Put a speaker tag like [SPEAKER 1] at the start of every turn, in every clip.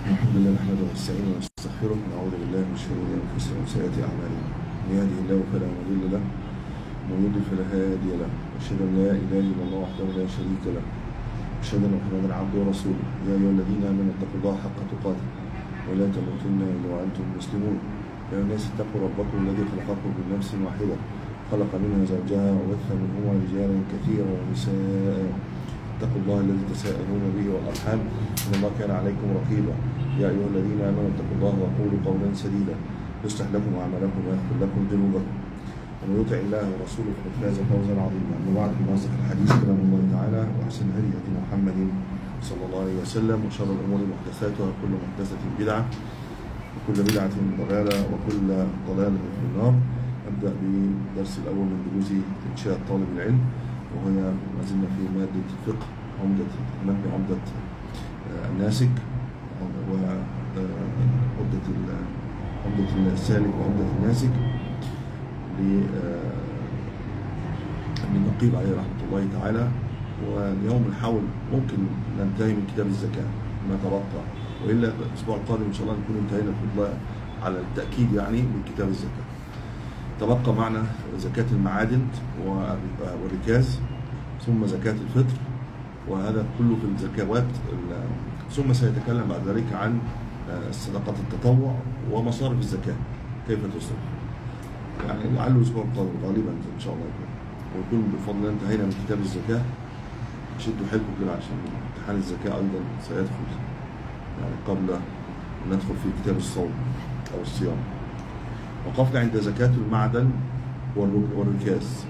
[SPEAKER 1] الحمد لله نحمده ونستعينه ونستغفره ونعوذ بالله من شرور انفسنا وسيئات اعمالنا من يهده الله فلا مضل له ومن يضلل فلا هادي له واشهد ان لا اله الا الله وحده لا شريك له واشهد ان محمدا عبده ورسوله يا ايها الذين امنوا اتقوا الله حق تقاته ولا تموتن الا وانتم مسلمون يا ايها الناس اتقوا ربكم الذي خلقكم من نفس واحده خلق منها زوجها وبث منهما رجالا كثيرا ونساء اتقوا الله الذي تساءلون به والارحام ان الله كان عليكم رقيبا يا ايها الذين امنوا اتقوا الله وقولوا قولا سديدا يصلح لكم اعمالكم ويغفر لكم ذنوبكم ومن يطع الله ورسوله فقد فاز فوزا عظيما اما بعد فان اصدق الحديث كلام الله تعالى واحسن هدي هدي محمد صلى الله عليه وسلم وشر الامور محدثاتها وكل محدثه بدعه وكل بدعه ضلاله وكل ضلاله في النار ابدا بالدرس الاول من دروس انشاء طالب العلم وهي ما زلنا في ماده الفقه عمده مبني عمده آه، الناسك وعمده عمده السالك وعمده الناسك ل- آه، للنقيب عليه رحمه الله تعالى واليوم نحاول ممكن ننتهي من كتاب الزكاه ما تبقى والا الاسبوع القادم ان شاء الله نكون انتهينا في الله على التاكيد يعني من كتاب الزكاه تبقى معنا زكاة المعادن والركاز ثم زكاة الفطر وهذا كله في الزكوات ال- ثم سيتكلم بعد ذلك عن صدقة التطوع ومصارف الزكاة كيف تصرف يعني لعله الأسبوع القادم غالبا إن شاء الله يكون ويكون بفضل الله انتهينا من كتاب الزكاة شدوا حيلكم كده عشان امتحان الزكاة أيضا سيدخل يعني قبل أن ندخل في كتاب الصوم أو الصيام وقفنا عند زكاة المعدن والرك- والركاز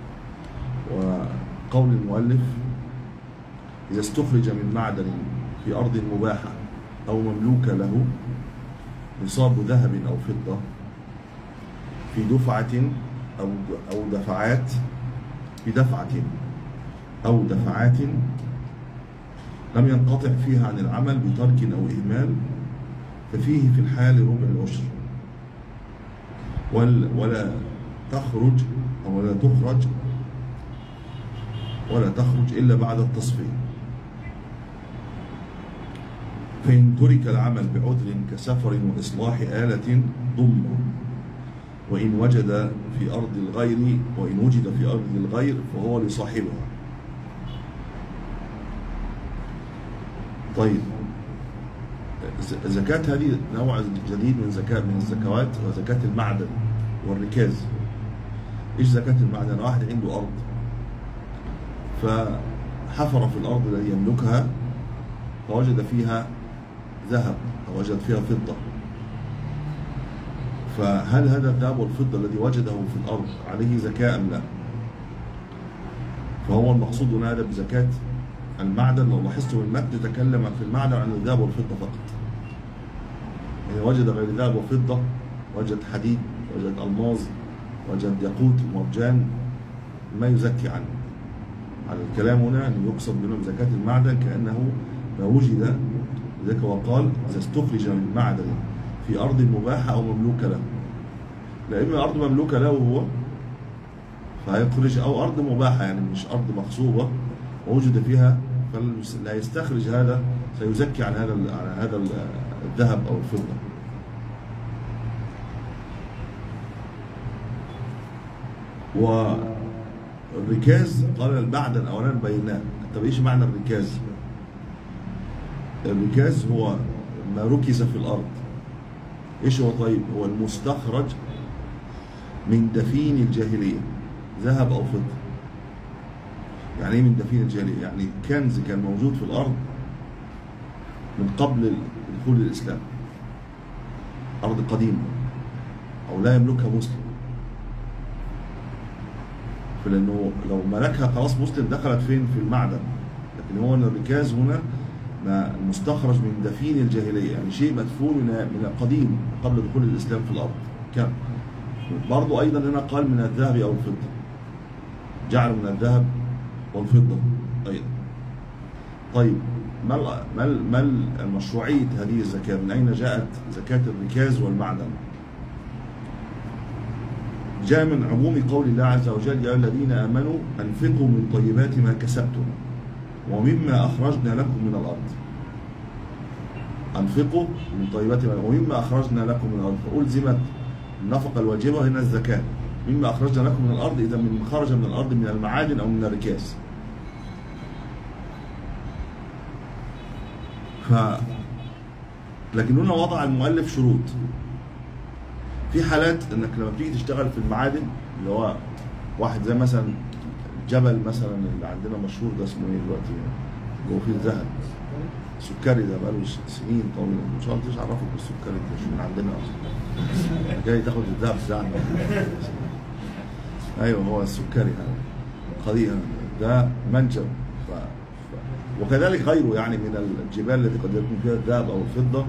[SPEAKER 1] وقول المؤلف إذا استخرج من معدن في أرض مباحة أو مملوكة له نصاب ذهب أو فضة في دفعة أو أو دفعات بدفعة أو دفعات لم ينقطع فيها عن العمل بترك أو إهمال ففيه في الحال ربع العشر وال- ولا تخرج أو ولا تخرج ولا تخرج إلا بعد التصفية فإن ترك العمل بعذر كسفر وإصلاح آلة ضم وإن وجد في أرض الغير وإن وجد في أرض الغير فهو لصاحبها طيب ز- زكاة هذه نوع جديد من زكاة من الزكوات وزكاة المعدن والركاز ايش زكاة المعدن واحد عنده أرض فحفر في الأرض التي يملكها فوجد فيها ذهب أو وجد فيها فضة فهل هذا الذهب والفضة الذي وجده في الأرض عليه زكاة أم لا؟ فهو المقصود هنا هذا بزكاة المعدن لو لاحظتم المتن تكلم في المعدن عن الذهب والفضة فقط يعني وجد غير ذهب وفضة وجد حديد وجد ألماظ وجد ياقوت ومرجان ما يزكي عنه على الكلام هنا أن يقصد منهم زكاة المعدن كأنه ما وجد لذلك وقال إذا استخرج من معدن في أرض مباحة أو مملوكة له لا إما أرض مملوكة له هو فهيخرج أو أرض مباحة يعني مش أرض مغصوبة ووجد فيها فلا يستخرج هذا سيزكي عن هذا عن هذا الذهب أو الفضة والركاز قال المعدن أولا بيناه طب إيش معنى الركاز؟ الركاز هو ما ركز في الأرض إيش هو طيب؟ هو المستخرج من دفين الجاهلية ذهب أو فضة يعني ايه من دفين الجاهلية؟ يعني كنز كان موجود في الأرض من قبل دخول الإسلام أرض قديمة أو لا يملكها مسلم فلأنه لو ملكها خلاص مسلم دخلت فين في المعدن لكن هو الركاز هنا ما مستخرج من دفين الجاهلية يعني شيء مدفون من من قديم قبل دخول الإسلام في الأرض كان برضو أيضا هنا قال من الذهب أو الفضة جعلوا من الذهب والفضة أيضا طيب ما ال- ما ال- ما ال- مشروعية هذه الزكاة من أين جاءت زكاة الركاز والمعدن جاء من عموم قول الله عز وجل يا الذين آمنوا أنفقوا من طيبات ما كسبتم ومما أخرجنا لكم من الأرض انفقوا من طيبات ما ومما اخرجنا لكم من الارض فالزمت النفقه الواجبه هنا الزكاه مما اخرجنا لكم من الارض اذا من خرج من الارض من المعادن او من الركاز ف لكن هنا وضع المؤلف شروط في حالات انك لما بتيجي تشتغل في المعادن اللي هو واحد زي مثلا جبل مثلا اللي عندنا مشهور ده اسمه ايه دلوقتي جوه فيه الذهب سكري ده بقاله سنين طويله ان شاء الله مش عرفك بالسكري ده مش من عندنا اصلا جاي تاخد الذهب بتاعنا ايوه هو السكري هذا قضيه ده منجم ف... ف... وكذلك غيره يعني من الجبال التي قد يكون فيها الذهب او الفضه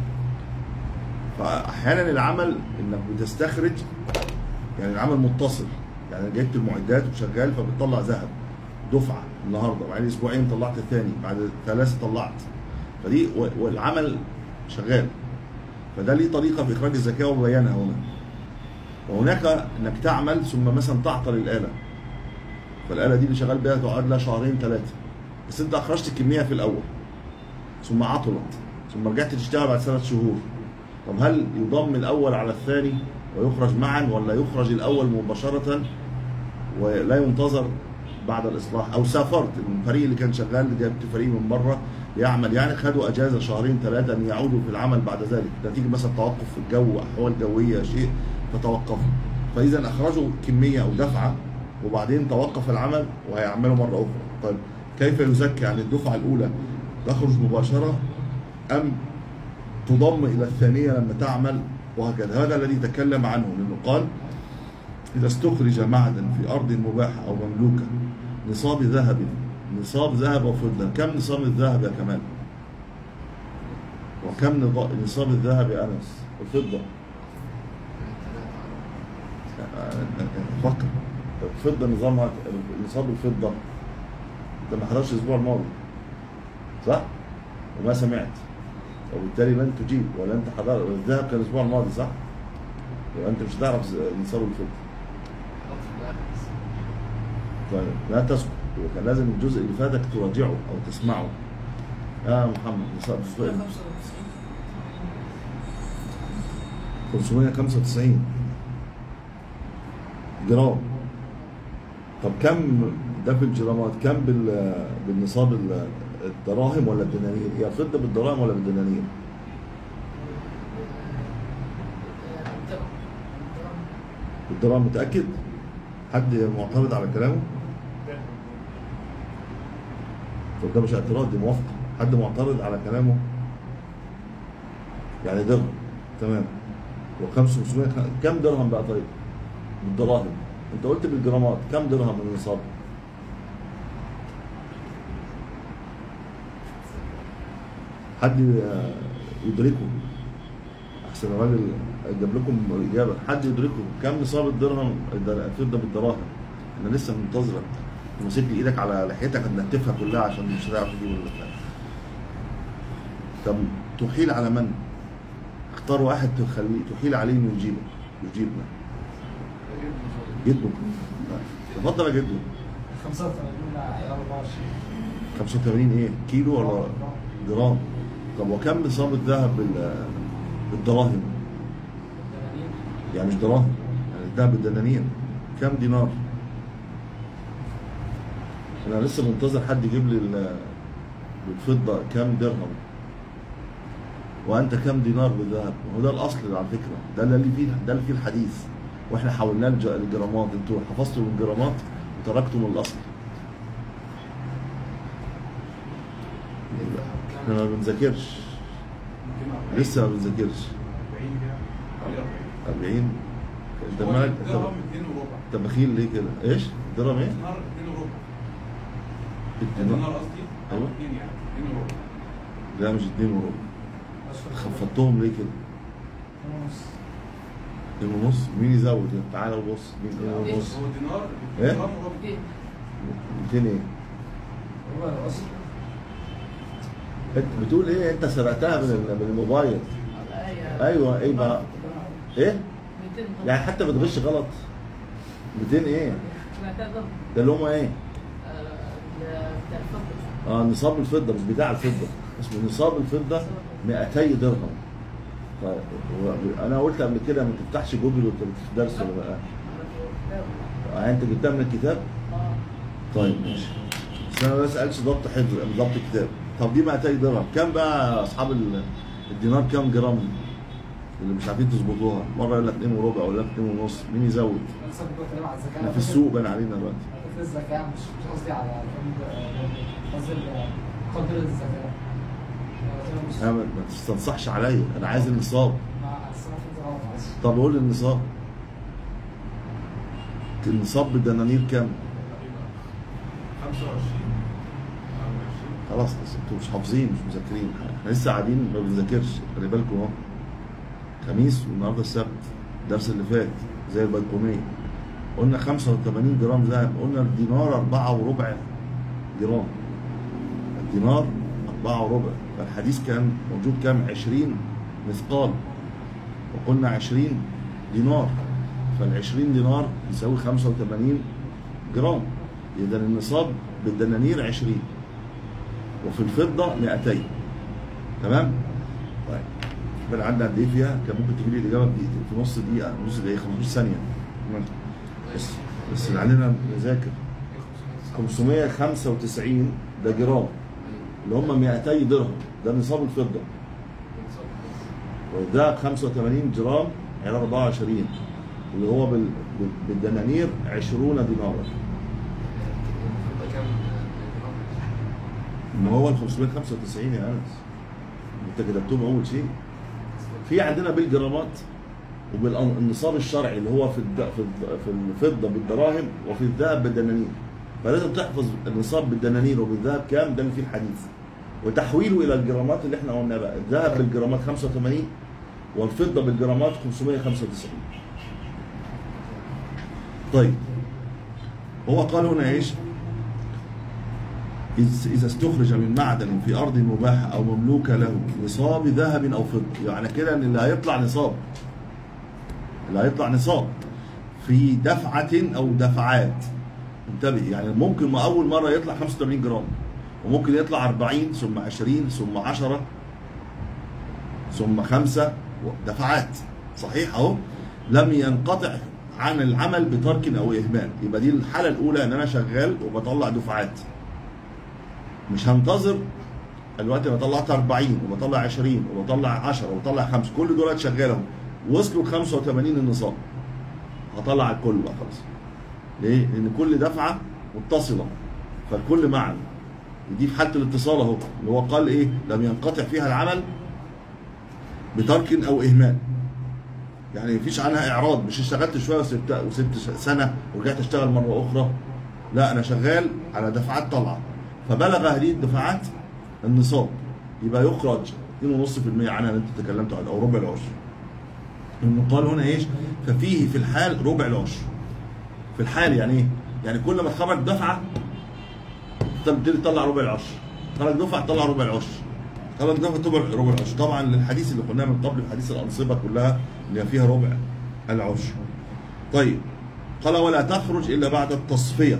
[SPEAKER 1] فاحيانا العمل انك بتستخرج يعني العمل متصل يعني جبت المعدات وشغال فبتطلع ذهب دفعه النهارده بعد اسبوعين طلعت الثاني بعد ثلاثه طلعت فدي والعمل شغال فده ليه طريقه في اخراج الزكاه وبيانها هنا وهناك انك تعمل ثم مثلا تعطل الاله فالاله دي اللي شغال بيها تقعد لها شهرين ثلاثه بس انت اخرجت الكميه في الاول ثم عطلت ثم رجعت تشتغل بعد ثلاث شهور طب هل يضم الاول على الثاني ويخرج معا ولا يخرج الاول مباشره ولا ينتظر بعد الاصلاح او سافرت الفريق اللي كان شغال جبت فريق من بره يعمل يعني خدوا اجازه شهرين ثلاثه ان يعودوا في العمل بعد ذلك نتيجه مثلا توقف في الجو احوال جويه شيء فتوقفوا فاذا اخرجوا كميه او دفعه وبعدين توقف العمل وهيعملوا مره اخرى طيب كيف يزكى يعني الدفعه الاولى تخرج مباشره ام تضم الى الثانيه لما تعمل وهكذا هذا الذي تكلم عنه لانه قال اذا استخرج معدن في ارض مباحه او مملوكه نصاب ذهب نصاب ذهب وفضه كم نصاب الذهب يا كمال وكم نصاب الذهب يا انس والفضه فكر الفضه نظامها نصاب الفضه انت ما حضرتش الاسبوع الماضي صح؟ وما سمعت وبالتالي لن تجيب ولا انت حضر الذهب كان الاسبوع الماضي صح؟ يبقى انت مش هتعرف نصاب الفضه طيب لا تسكت وكان لازم الجزء اللي فاتك تراجعه او تسمعه يا محمد نصاب 595 جرام طب كم ده في الجرامات كم بال بالنصاب الدراهم ولا الدنانير هي فضه بالدراهم ولا بالدنانير بالدراهم متاكد حد معترض على كلامه طب ده مش اعتراض دي موافقه حد معترض على كلامه يعني درهم تمام و 500 كم درهم بقى طيب بالدراهم انت قلت بالجرامات كم درهم من النصاب حد يدركه احسن الراجل جاب لكم الاجابه حد يدركه كم نصاب الدرهم الفضه بالدراهم انا لسه منتظرك ماسك لي ايدك على لحيتك هتنتفها كلها عشان مش هتعرف تجيب ولا طب تحيل على من؟ اختار واحد تخليه تحيل عليه انه يجيبك يجيبنا جده تفضل يا جدو
[SPEAKER 2] 85 24
[SPEAKER 1] 85 ايه كيلو ولا جرام طب وكم نصاب الذهب بال- بالدراهم يعني مش دراهم يعني الذهب بالدنانير كم دينار انا لسه منتظر حد يجيب لي ال- بالفضه كم درهم وانت كم دينار بالذهب وهو ده الاصل على فكره ده اللي فيه ده اللي فيه الحديث واحنا حولناه لج- لجرامات انتوا حفظتوا الجرامات وتركتم الاصل احنا ما بنذاكرش لسه ما بنذاكرش 40 انت مالك انت
[SPEAKER 3] درهم 2 وربع
[SPEAKER 1] انت بخيل ليه كده ايش درهم ايه
[SPEAKER 3] دينار 2 وربع
[SPEAKER 1] الدينار
[SPEAKER 3] دينار قصدي
[SPEAKER 1] أيوة.
[SPEAKER 3] 2 يعني 2 وربع
[SPEAKER 1] لا مش اتنين وربع خفضتهم ليه كده اتنين ونص مين يزود يعني تعالى وبص مين اتنين ونص
[SPEAKER 3] هو دينار
[SPEAKER 1] إيه؟
[SPEAKER 3] درهم وربع
[SPEAKER 1] 200 ايه
[SPEAKER 2] هو الاصل
[SPEAKER 1] انت بتقول ايه انت سرقتها من ال- من الموبايل ايوه ايه بقى ايه يعني حتى بتغش غلط 200 ايه ده اللي هم ايه اه نصاب الفضه مش بتاع الفضه اسمه نصاب الفضه 200 درهم ف- و- انا قلت قبل كده ما تفتحش جوجل وانت في درس ولا بقى يعني انت جبتها من الكتاب طيب ماشي بس انا ما بسالش ضبط حفظ ضبط كتاب طب دي 200 درهم كام بقى يا اصحاب ال- الدينار كام جرام اللي مش عارفين تظبطوها مره يقول لك 2 وربع ولا 2 ونص مين يزود
[SPEAKER 2] لسه كنت بتكلم على الزكاه
[SPEAKER 1] احنا في السوق باين علينا دلوقتي
[SPEAKER 2] في الزكاه مش مش قصدي على قصدي قدر الزكاه
[SPEAKER 1] انا ما ما تستنصحش عليا انا عايز النصاب
[SPEAKER 2] مع الصرف الزراعه معلش
[SPEAKER 1] طب قول لي النصاب النصاب بالدنانير كام
[SPEAKER 3] 25
[SPEAKER 1] خلاص بس انتوا مش حافظين مش مذاكرين احنا لسه قاعدين ما بنذاكرش خلي بالكم اهو خميس والنهارده السبت الدرس اللي فات زي البلكونيه قلنا 85 جرام ذهب قلنا الدينار أربعة وربع جرام الدينار أربعة وربع فالحديث كان موجود كام 20 مثقال وقلنا 20 دينار فال 20 دينار يساوي 85 جرام إذا النصاب بالدنانير 20 وفي الفضة 200 تمام؟ طيب بل عندنا قد ايه فيها؟ كان ممكن تجيب لي الاجابه في دقيقتين في نص دقيقه نص دقيقه 15 ثانيه تمام. بس بس اللي علينا نذاكر 595 ده جرام اللي هم 200 درهم ده نصاب الفضه وده 85 جرام عيار 24 اللي هو بال... بال- بالدنانير 20 دينارا ما هو ال 595 يا انس انت كتبتهم اول شيء في عندنا بالجرامات وبالنصاب الشرعي اللي هو في الد... في الد... في الفضه بالدراهم وفي الذهب بالدنانير فلازم تحفظ النصاب بالدنانير وبالذهب كام ده اللي فيه الحديث وتحويله الى الجرامات اللي احنا قلنا بقى الذهب بالجرامات 85 والفضه بالجرامات 595 طيب هو قال هنا ايش؟ إذ- إذا استخرج من معدن في أرض مباحة أو مملوكة له نصاب ذهب أو فضة يعني كده إن اللي هيطلع نصاب اللي هيطلع نصاب في دفعة أو دفعات انتبه يعني ممكن ما أول مرة يطلع 85 جرام وممكن يطلع 40 ثم 20 ثم 10 ثم 5 دفعات صحيح أهو لم ينقطع عن العمل بترك أو إهمال يبقى دي الحالة الأولى إن أنا شغال وبطلع دفعات مش هنتظر الوقت انا طلعت 40 وبطلع 20 وبطلع 10 وبطلع 5 كل دول شغالهم وصلوا ل 85 النصاب هطلع الكل بقى خلاص ليه؟ لان كل دفعه متصله فالكل معا دي في حاله الاتصال اهو اللي هو قال ايه؟ لم ينقطع فيها العمل بترك او اهمال يعني مفيش عنها اعراض مش اشتغلت شويه وسبت وسبت سنه ورجعت اشتغل مره اخرى لا انا شغال على دفعات طالعه فبلغ هذه الدفعات النصاب يبقى يخرج 2.5% عنها اللي انت تكلمت عنها او ربع العشر انه قال هنا ايش ففيه في الحال ربع العشر في الحال يعني ايه يعني كل ما تخرج دفعه تبتدي تطلع ربع العشر خرج دفعه تطلع ربع العشر خرج دفعه تطلع ربع العشر طبعا للحديث اللي قلناه من قبل حديث الانصبه كلها اللي فيها ربع العشر طيب قال ولا تخرج الا بعد التصفيه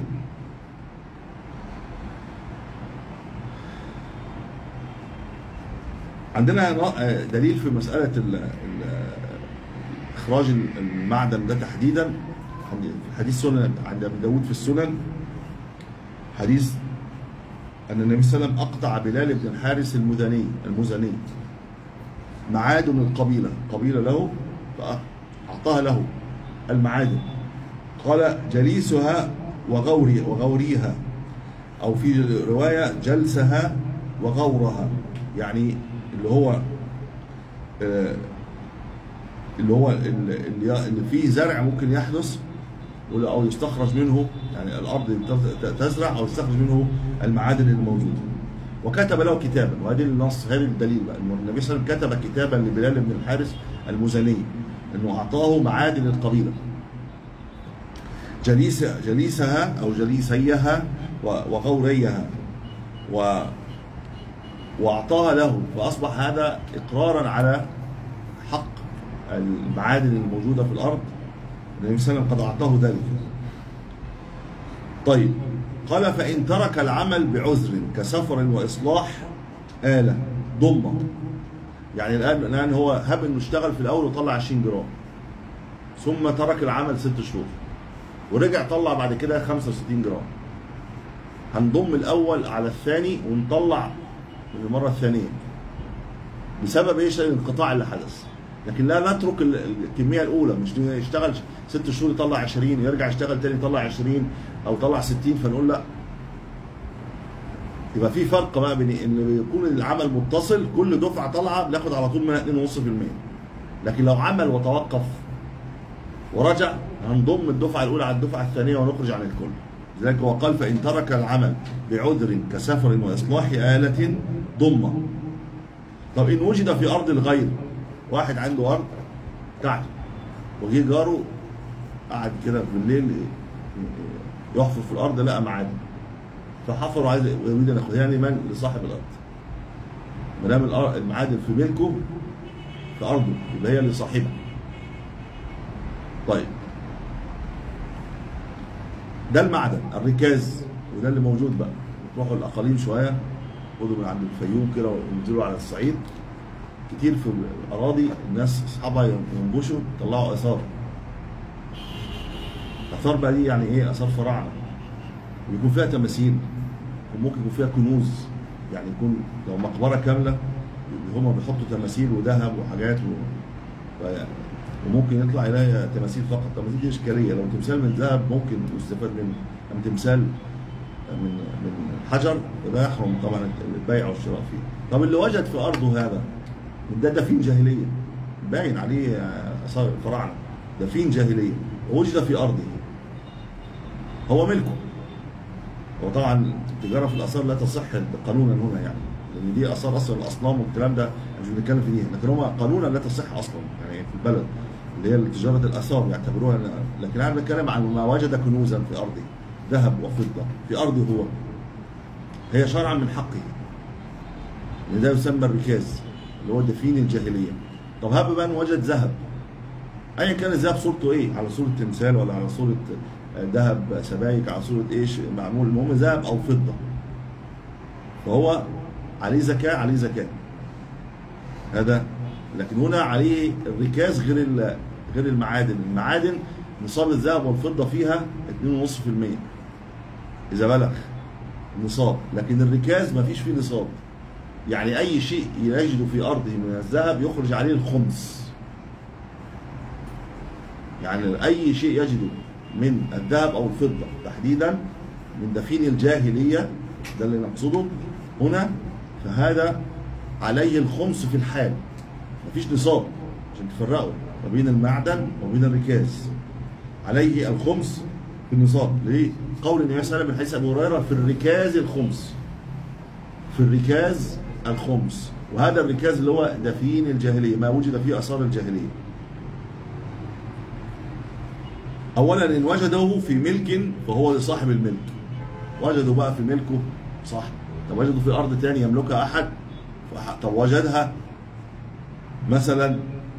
[SPEAKER 1] عندنا دليل في مسألة ال- ال- إخراج المعدن ده تحديدا في حديث سنن عند أبي داود في السنن حديث أن النبي صلى الله عليه وسلم أقطع بلال بن الحارث المزني المزني معادن القبيلة قبيلة له فأعطاها له المعادن قال جليسها وغوري وغوريها أو في رواية جلسها وغورها يعني اللي هو آه، اللي هو اللي اللي فيه زرع ممكن يحدث ولا- او يستخرج منه يعني الارض ت- تزرع او يستخرج منه المعادن الموجوده وكتب له كتابا وهذه النص هذا الدليل بقى انه النبي صلى الله عليه وسلم كتب كتابا لبلال بن الحارث المزني انه اعطاه معادن القبيله جليس جليسها او جليسيها و- وغوريها و واعطاها له فاصبح هذا اقرارا على حق المعادن الموجوده في الارض النبي صلى الله عليه وسلم قد اعطاه ذلك طيب قال فان ترك العمل بعذر كسفر واصلاح اله ضمه يعني الان الان هو هب انه اشتغل في الاول وطلع 20 جرام ثم ترك العمل ست شهور ورجع طلع بعد كده 65 جرام هنضم الاول على الثاني ونطلع المره الثانيه بسبب ايش الانقطاع اللي حدث لكن لا نترك ال- الكميه الاولى مش يشتغل ست شهور يطلع 20 يرجع يشتغل تاني يطلع 20 او يطلع 60 فنقول لا يبقى في فرق بقى بين ان بيكون العمل متصل كل دفعه طالعه بناخد على طول منها 2.5% لكن لو عمل وتوقف ورجع هنضم الدفعه الاولى على الدفعه الثانيه ونخرج عن الكل لذلك هو قال فان ترك العمل بعذر كسفر واصلاح اله ضمه طب ان وجد في ارض الغير واحد عنده ارض بتاعته وجه جاره قعد كده بالليل يحفر في الارض لقى معادن فحفر وعايز يريد ان ياخدها يعني من لصاحب الارض ما دام الأر- المعادن في ملكه في ارضه يبقى هي لصاحبها طيب ده المعدن الركاز وده اللي موجود بقى تروحوا الاقاليم شويه خدوا من عند الفيوم كده وانزلوا على الصعيد كتير في الاراضي الناس اصحابها ينبشوا يطلعوا اثار اثار بقى دي يعني ايه اثار فراعنه ويكون فيها تماثيل وممكن يكون فيها كنوز يعني يكون لو مقبره كامله هم بيحطوا تماثيل وذهب وحاجات و... ف- وممكن يطلع يلاقي تماثيل فقط التماثيل دي اشكاليه لو تمثال من ذهب ممكن يستفاد منه اما تمثال من من حجر يبقى يحرم طبعا البيع والشراء فيه طب اللي وجد في ارضه هذا ده دفين جاهليه باين عليه اثار الفراعنه دفين جاهليه ووجد في ارضه هو ملكه وطبعا التجاره في الاثار لا تصح قانونا هنا يعني لان دي اثار اصلا الاصنام والكلام ده مش بنتكلم في دي لكن هم قانونا لا تصح اصلا يعني في البلد اللي هي تجاره الاثار يعتبروها لكن انا بتكلم عن ما وجد كنوزا في ارضه ذهب وفضه في ارضه هو هي شرعا من حقه لان ده يسمى الركاز اللي هو دفين الجاهليه طب هب من وجد ذهب ايا كان الذهب صورته ايه على صوره تمثال ولا على صوره ذهب سبايك على صوره ايش معمول المهم ذهب او فضه فهو عليه زكاه عليه زكاه هذا لكن هنا عليه الركاز غير ال- غير المعادن المعادن نصاب الذهب والفضه فيها 2.5% اذا بلغ نصاب لكن الركاز ما فيش فيه نصاب يعني اي شيء يجد في ارضه من الذهب يخرج عليه الخمس يعني اي شيء يجده من الذهب او الفضه تحديدا من دفين الجاهليه ده اللي نقصده هنا فهذا عليه الخمس في الحال مفيش نصاب عشان تفرقوا ما بين المعدن وبين الركاز عليه الخمس في النصاب ليه؟ قول النبي صلى الله عليه وسلم من حديث ابي هريره في الركاز الخمس في الركاز الخمس وهذا الركاز اللي هو دفين الجاهليه ما وجد فيه اثار الجاهليه اولا ان وجده في ملك فهو لصاحب الملك وجدوا بقى في ملكه صح طب وجدوا في ارض تاني يملكها احد فح- طب وجدها مثلا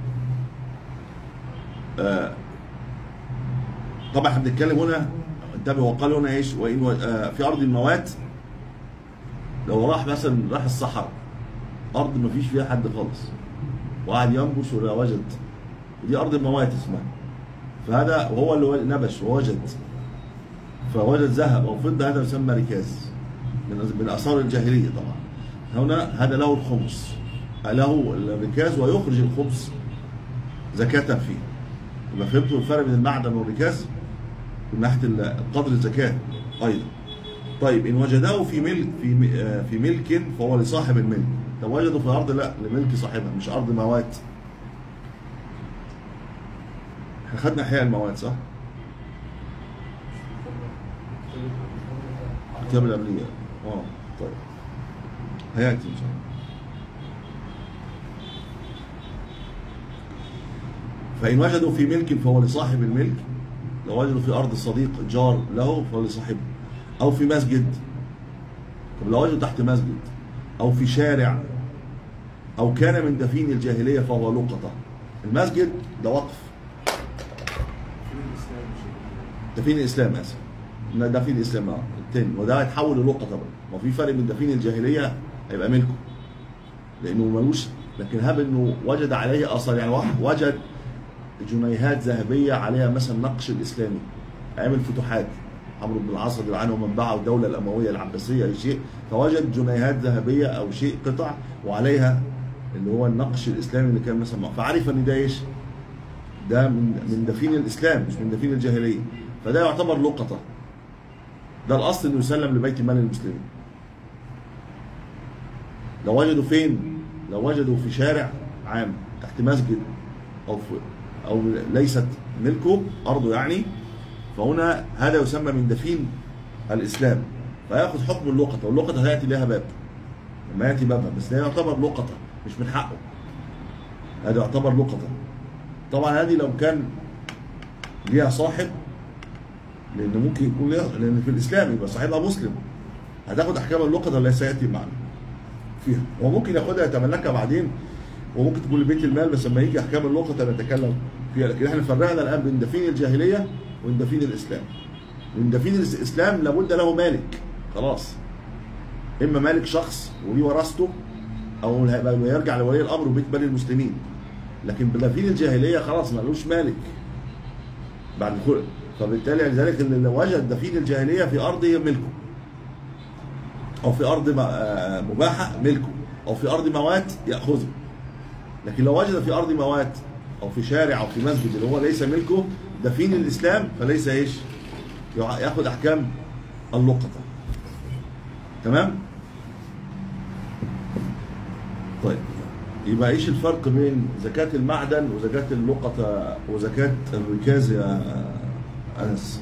[SPEAKER 1] آه طبعا احنا بنتكلم هنا انتبه وقال هنا ايش وان و- آه في ارض الموات لو راح مثلا راح الصحراء ارض ما فيش فيها حد خالص وقعد ينبش ولا وجد دي ارض الموات اسمها فهذا وهو اللي و- نبش ووجد فوجد ذهب او فضه هذا يسمى ركاز من من اثار الجاهليه طبعا هنا هذا له الخمس له الركاز ويخرج الخمس زكاة فيه يبقى فهمتوا الفرق بين المعدن والركاز من ناحيه القدر الزكاه ايضا طيب ان وجده في ملك في م- آه، في ملك فهو لصاحب الملك طب وجده في ارض لا لملك صاحبها مش ارض موات احنا خدنا احياء الموات صح؟ الكتاب الامنيه اه طيب هياتي ان شاء الله فإن وجدوا في ملك فهو لصاحب الملك لو وجدوا في أرض صديق جار له فهو لصاحبه أو في مسجد طب لو وجدوا تحت مسجد أو في شارع أو كان من دفين الجاهلية فهو لقطة المسجد ده وقف دفين الإسلام آسف لا دفين الإسلام اه التاني وده هيتحول للقطة بقى ما في فرق من دفين الجاهلية هيبقى ملكه لانه ملوش لكن هب انه وجد عليه اثر يعني واحد وجد جنيهات ذهبيه عليها مثلا نقش الاسلامي ايام الفتوحات عمرو بن العاص رضي الله عنه من باع الدوله الامويه العباسيه اي شيء فوجد جنيهات ذهبيه او شيء قطع وعليها اللي هو النقش الاسلامي اللي كان مثلا فعرف ان ده ايش؟ ده من من دفين الاسلام مش من دفين الجاهليه فده يعتبر لقطه ده الاصل انه يسلم لبيت مال المسلمين لو وجدوا فين لو وجدوا في شارع عام تحت مسجد او في او ليست ملكه ارضه يعني فهنا هذا يسمى من دفين الاسلام فياخذ حكم اللقطه واللقطه هياتي لها باب لما ياتي بابها بس ده يعتبر لقطه مش من حقه هذا يعتبر لقطه طبعا هذه لو كان ليها صاحب لان ممكن يكون ليها لان في الاسلام يبقى صاحبها مسلم هتاخد احكام اللقطه اللي سياتي معنا فيها وممكن ياخدها يتملكها بعدين وممكن تكون لبيت المال بس لما يجي احكام اللقطه نتكلم فيها لكن احنا فرقنا الان بين دفين الجاهليه وبين دفين الاسلام من دفين الاسلام لابد له مالك خلاص اما مالك شخص وليه ورثته او هيبقى يرجع لولي الامر وبيت مال المسلمين لكن بدفين الجاهليه خلاص ملوش مالك بعد كل فبالتالي لذلك اللي وجد دفين الجاهليه في ارضه ملكه او في ارض م- آه، مباحه ملكه او في ارض موات ياخذه لكن لو وجد في ارض موات او في شارع او في مسجد اللي هو ليس ملكه دفين الاسلام فليس ايش يع- ياخذ احكام اللقطه تمام طيب يبقى ايش الفرق بين زكاة المعدن وزكاة اللقطة وزكاة الركاز يا انس؟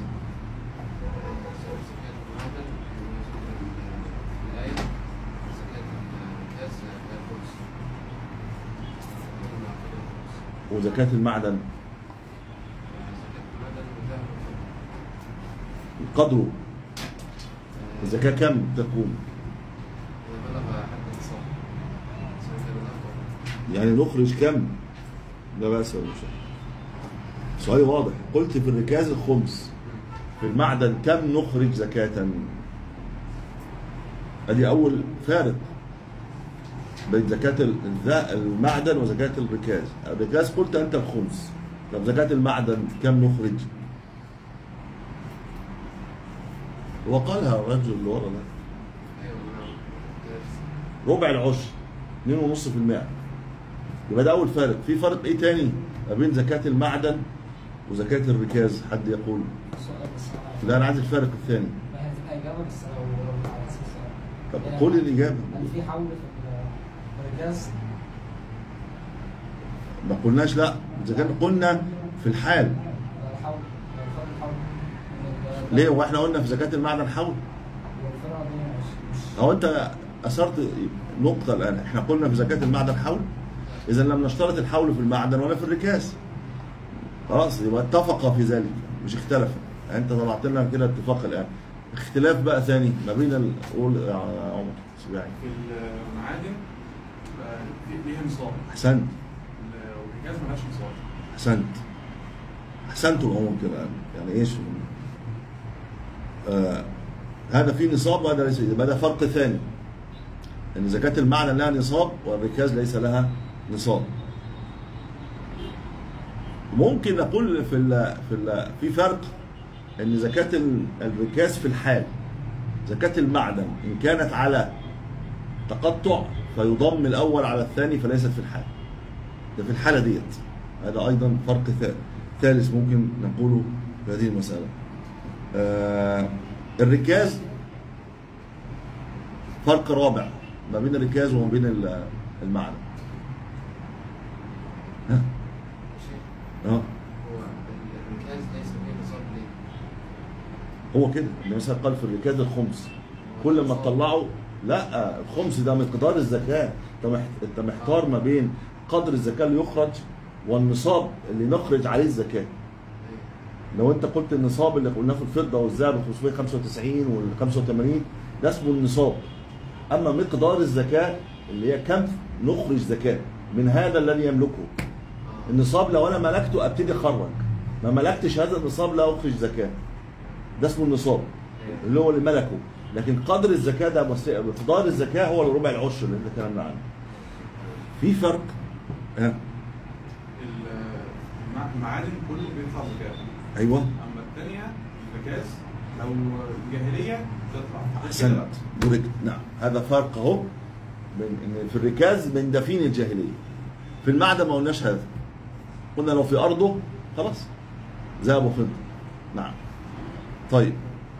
[SPEAKER 1] وزكاة المعدن قدره الزكاة كم تكون؟ يعني نخرج كم؟ لا بأس ولا شيء. سؤالي واضح قلت في الركاز الخمس في المعدن كم نخرج زكاة؟ ادي أول فارق بين زكاة الذا- المعدن وزكاة الركاز الركاز قلت أنت الخمس طب زكاة المعدن كم نخرج؟ وقالها الرجل اللي ورا ده ربع العشر 2.5% يبقى ده اول فارق في فرق ايه تاني ما بين زكاة المعدن وزكاة الركاز حد يقول
[SPEAKER 2] سؤال بس أنا-
[SPEAKER 1] لا انا عايز الفارق الثاني
[SPEAKER 2] ما هي هتبقى اجابه بس لو لو على اساس
[SPEAKER 1] طب
[SPEAKER 2] يعني
[SPEAKER 1] قول الاجابه
[SPEAKER 2] هل في حول في الرجاز
[SPEAKER 1] ما قلناش لا اذا كان قلنا في الحال
[SPEAKER 2] الحول لو خد الحول من ال-
[SPEAKER 1] ليه واحنا قلنا في زكاة المعدن حول
[SPEAKER 2] والفرقه دي مش مش
[SPEAKER 1] هو انت اثرت نقطة الان احنا قلنا في زكاة المعدن حول اذا لم نشترط الحول في المعدن ولا في الركاز خلاص يبقى اتفق في ذلك مش اختلف انت طلعت لنا كده اتفاق الان اختلاف بقى ثاني ما بين ال- قول يا عمر سباعي
[SPEAKER 3] في المعادن بقى في- ليها نصاب
[SPEAKER 1] احسنت
[SPEAKER 3] والرجاز مالهاش نصاب
[SPEAKER 1] احسنت احسنت الامور كده الان يعني ايش آه هذا في نصاب وهذا ليس يبقى ده فرق ثاني ان زكاة المعدن لها نصاب والركاز ليس لها نصاب ممكن نقول في ال في ال في فرق ان زكاة ال- الركاز في الحال زكاة المعدن ان كانت على تقطع فيضم الاول على الثاني فليست في الحال ده في الحالة ديت هذا أيضا فرق ثالث ثالث ممكن نقوله في هذه المسألة آه الركاز فرق رابع ما بين الركاز وما بين ال- المعنى ها اه
[SPEAKER 4] هو الركاز ليس فيه نصاب ليه؟
[SPEAKER 1] هو كده النبي صلى الله عليه وسلم قال في الركاز الخمس كل ما تطلعوا لا الخمس ده مقدار الزكاة انت مح- انت محتار ما بين قدر الزكاة اللي يخرج والنصاب اللي نخرج عليه الزكاة لو انت قلت النصاب اللي قلناه في الفضة والذهب ال 595 وال 85 ده اسمه النصاب اما مقدار الزكاة اللي هي كم نخرج زكاة من هذا الذي يملكه النصاب لو انا ملكته ابتدي اخرج ما ملكتش هذا النصاب لا اخرج زكاة ده اسمه النصاب اللي هو اللي ملكه لكن قدر الزكاة ده مس- مقدار الزكاة هو الربع العشر اللي احنا اتكلمنا عنه في فرق ها
[SPEAKER 3] ال- المع- المعادن كله بيطلع زكاه
[SPEAKER 1] ايوه
[SPEAKER 3] اما الثانيه الركاز لو جاهليه تطلع
[SPEAKER 1] احسنت دركت نعم هذا فرق اهو بين ان في الركاز من دفين الجاهليه في المعدن ما قلناش هذا قلنا لو في ارضه خلاص ذهب وفضه نعم طيب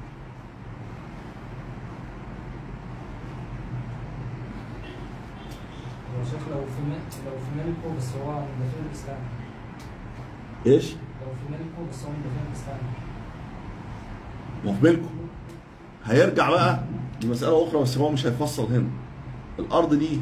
[SPEAKER 2] هو شيخ لو في مل- لو في ملكه بس هو من داخل الاسلام
[SPEAKER 1] ايش؟
[SPEAKER 2] لو في ملكه بس هو من داخل الاسلام
[SPEAKER 1] ما هو في ملكه هيرجع بقى دي مسألة أخرى بس هو مش هيفصل هنا الأرض دي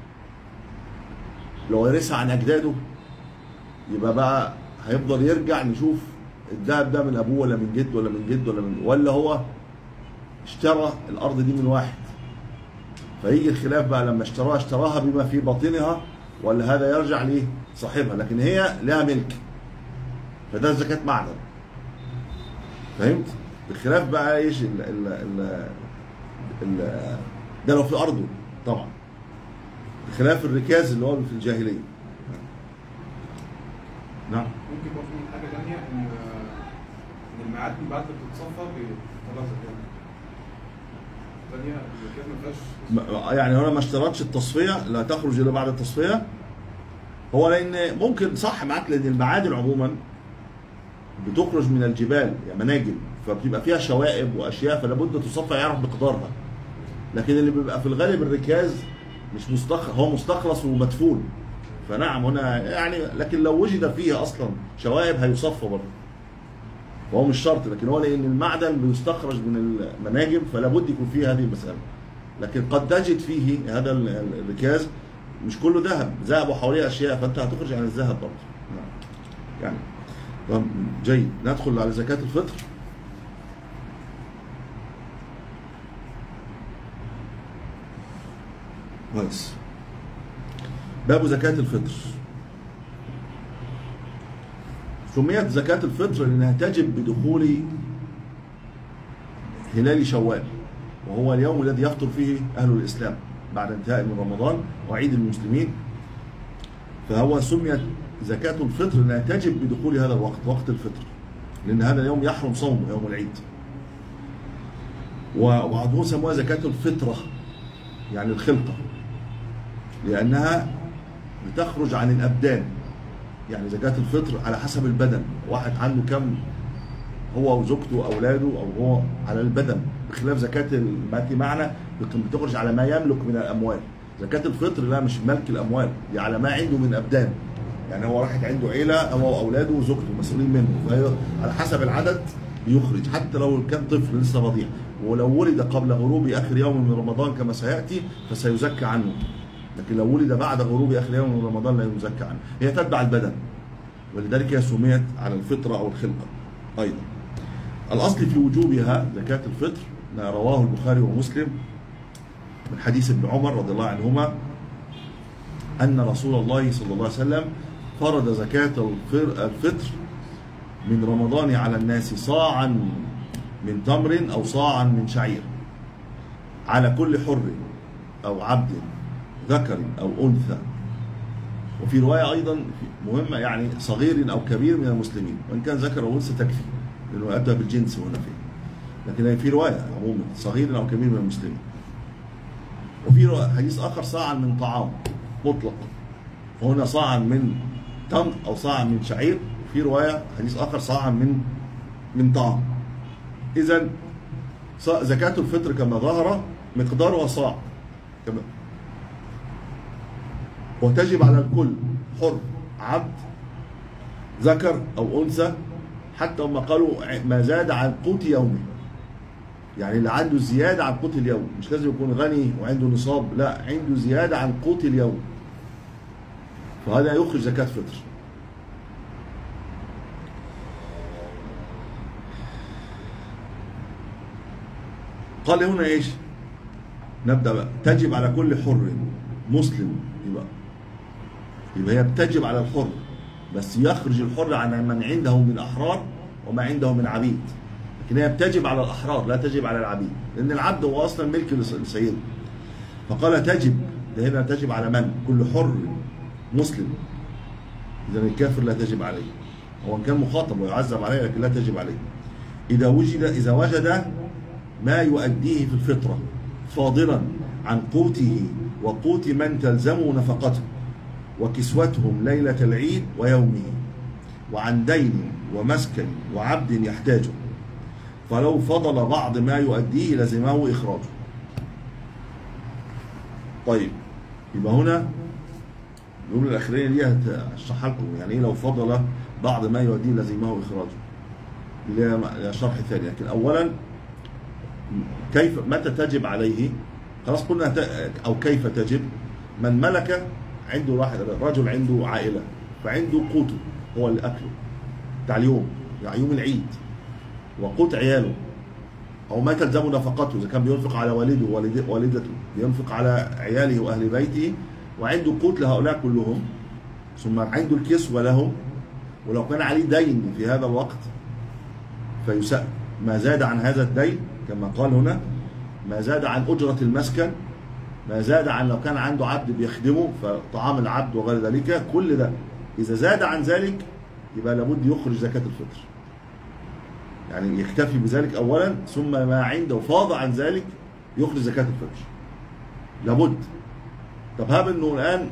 [SPEAKER 1] لو ورثها عن أجداده يبقى بقى هيفضل يرجع نشوف الذهب ده من أبوه ولا من جده ولا من جده ولا من ولا هو اشترى الأرض دي من واحد فيجي الخلاف بقى لما اشتراها اشتراها بما في باطنها ولا هذا يرجع ليه صاحبها لكن هي لها ملك فده زكاة معدن فهمت؟ بخلاف بقى ايش ال ال ال ال ده لو في ارضه طبعا بخلاف الركاز اللي هو في الجاهليه نعم
[SPEAKER 3] ممكن برضه من حاجه ثانيه ان ان المعادن بعد ما بتتصفى بتطلع زكاه الثانيه الركاز ما فيهاش
[SPEAKER 1] ما- يعني هنا ما اشترطش التصفيه لا تخرج الا بعد التصفيه هو لان ممكن صح معاك لان المعادن عموما بتخرج من الجبال يعني مناجم فبتبقى فيها شوائب واشياء فلا بد تصفى يعرف مقدارها لكن اللي بيبقى في الغالب الركاز مش مستخلص هو مستخلص ومدفون فنعم هنا يعني لكن لو وجد فيها اصلا شوائب هيصفى برضه وهو مش شرط لكن هو لان المعدن بيستخرج من المناجم فلا بد يكون فيه هذه المساله لكن قد تجد فيه هذا ال- ال- الركاز مش كله ذهب ذهب وحواليه اشياء فانت هتخرج عن الذهب برضه نعم. يعني طب جيد ندخل على زكاه الفطر كويس باب زكاة الفطر سميت زكاة الفطر لأنها تجب بدخول هلال شوال وهو اليوم الذي يفطر فيه أهل الإسلام بعد انتهاء من رمضان وعيد المسلمين فهو سميت زكاة الفطر لأنها تجب بدخول هذا الوقت وقت الفطر لأن هذا اليوم يحرم صومه يوم العيد وبعضهم سموها زكاة الفطرة يعني الخلقة لأنها بتخرج عن الأبدان يعني زكاة الفطر على حسب البدن واحد عنده كم هو وزوجته وأولاده أو هو على البدن بخلاف زكاة الماتي معنا بتخرج على ما يملك من الأموال زكاة الفطر لا مش ملك الأموال دي على ما عنده من أبدان يعني هو واحد عنده عيلة هو وأولاده وزوجته مسؤولين منه فهي على حسب العدد بيخرج حتى لو كان طفل لسه رضيع ولو ولد قبل غروب آخر يوم من رمضان كما سيأتي فسيزكى عنه لكن لو ولد بعد غروب اخر يوم من رمضان لا يزكى عنه هي تتبع البدن ولذلك هي سميت على الفطره او الخلقه ايضا الاصل في وجوبها زكاه الفطر ما رواه البخاري ومسلم من حديث ابن عمر رضي الله عنهما ان رسول الله صلى الله عليه وسلم فرض زكاه الفر- الفطر من رمضان على الناس صاعا من تمر او صاعا من شعير على كل حر او عبد ذكر او انثى وفي روايه ايضا مهمه يعني صغير او كبير من المسلمين وان كان ذكر او انثى تكفي لانه اتى بالجنس هنا فيه لكن هي في روايه عموما صغير او كبير من المسلمين وفي رواية حديث اخر صاعا من طعام مطلق وهنا صاعا من تمر او صاعا من شعير في روايه حديث اخر صاعا من من طعام اذا صا- زكاه الفطر كما ظهر مقدارها صاع كما وتجب على الكل حر عبد ذكر او انثى حتى هم قالوا ما زاد عن قوت يومه يعني اللي عنده زياده عن قوت اليوم مش لازم يكون غني وعنده نصاب لا عنده زياده عن قوت اليوم فهذا يخرج زكاه فطر قال هنا ايش نبدا بقى تجب على كل حر مسلم يبقى يبقى هي بتجب على الحر بس يخرج الحر عن من عنده من احرار وما عنده من عبيد لكن هي بتجب على الاحرار لا تجب على العبيد لان العبد هو اصلا ملك لس- لسيده فقال تجب ده هنا تجب على من كل حر مسلم إذا الكافر لا تجب عليه هو إن كان مخاطب ويعذب عليه لكن لا تجب عليه إذا وجد إذا وجد ما يؤديه في الفطرة فاضلا عن قوته وقوت من تلزمه نفقته وكسوتهم ليلة العيد ويومه وعن دين ومسكن وعبد يحتاجه فلو فضل بعض ما يؤديه لزمه إخراجه طيب يبقى هنا الجملة الأخرانية دي هشرحها لكم يعني إيه لو فضل بعض ما يؤديه لزمه إخراجه لها شرح ثاني لكن أولا كيف متى تجب عليه خلاص قلنا ت- أو كيف تجب من ملك عنده واحد رجل عنده عائلة فعنده قوته هو اللي أكله بتاع اليوم يعني يوم العيد وقوت عياله أو ما تلزمه نفقته إذا كان بينفق على والده ووالد- والدته بينفق على عياله وأهل بيته وعنده قوت لهؤلاء كلهم ثم عنده الكسوة لهم ولو كان عليه دين في هذا الوقت فيسأل ما زاد عن هذا الدين كما قال هنا ما زاد عن أجرة المسكن ما زاد عن لو كان عنده عبد بيخدمه فطعام العبد وغير ذلك كل ده إذا زاد عن ذلك يبقى لابد يخرج زكاة الفطر يعني يكتفي بذلك أولا ثم ما عنده فاض عن ذلك يخرج زكاة الفطر لابد طب هاب انه الآن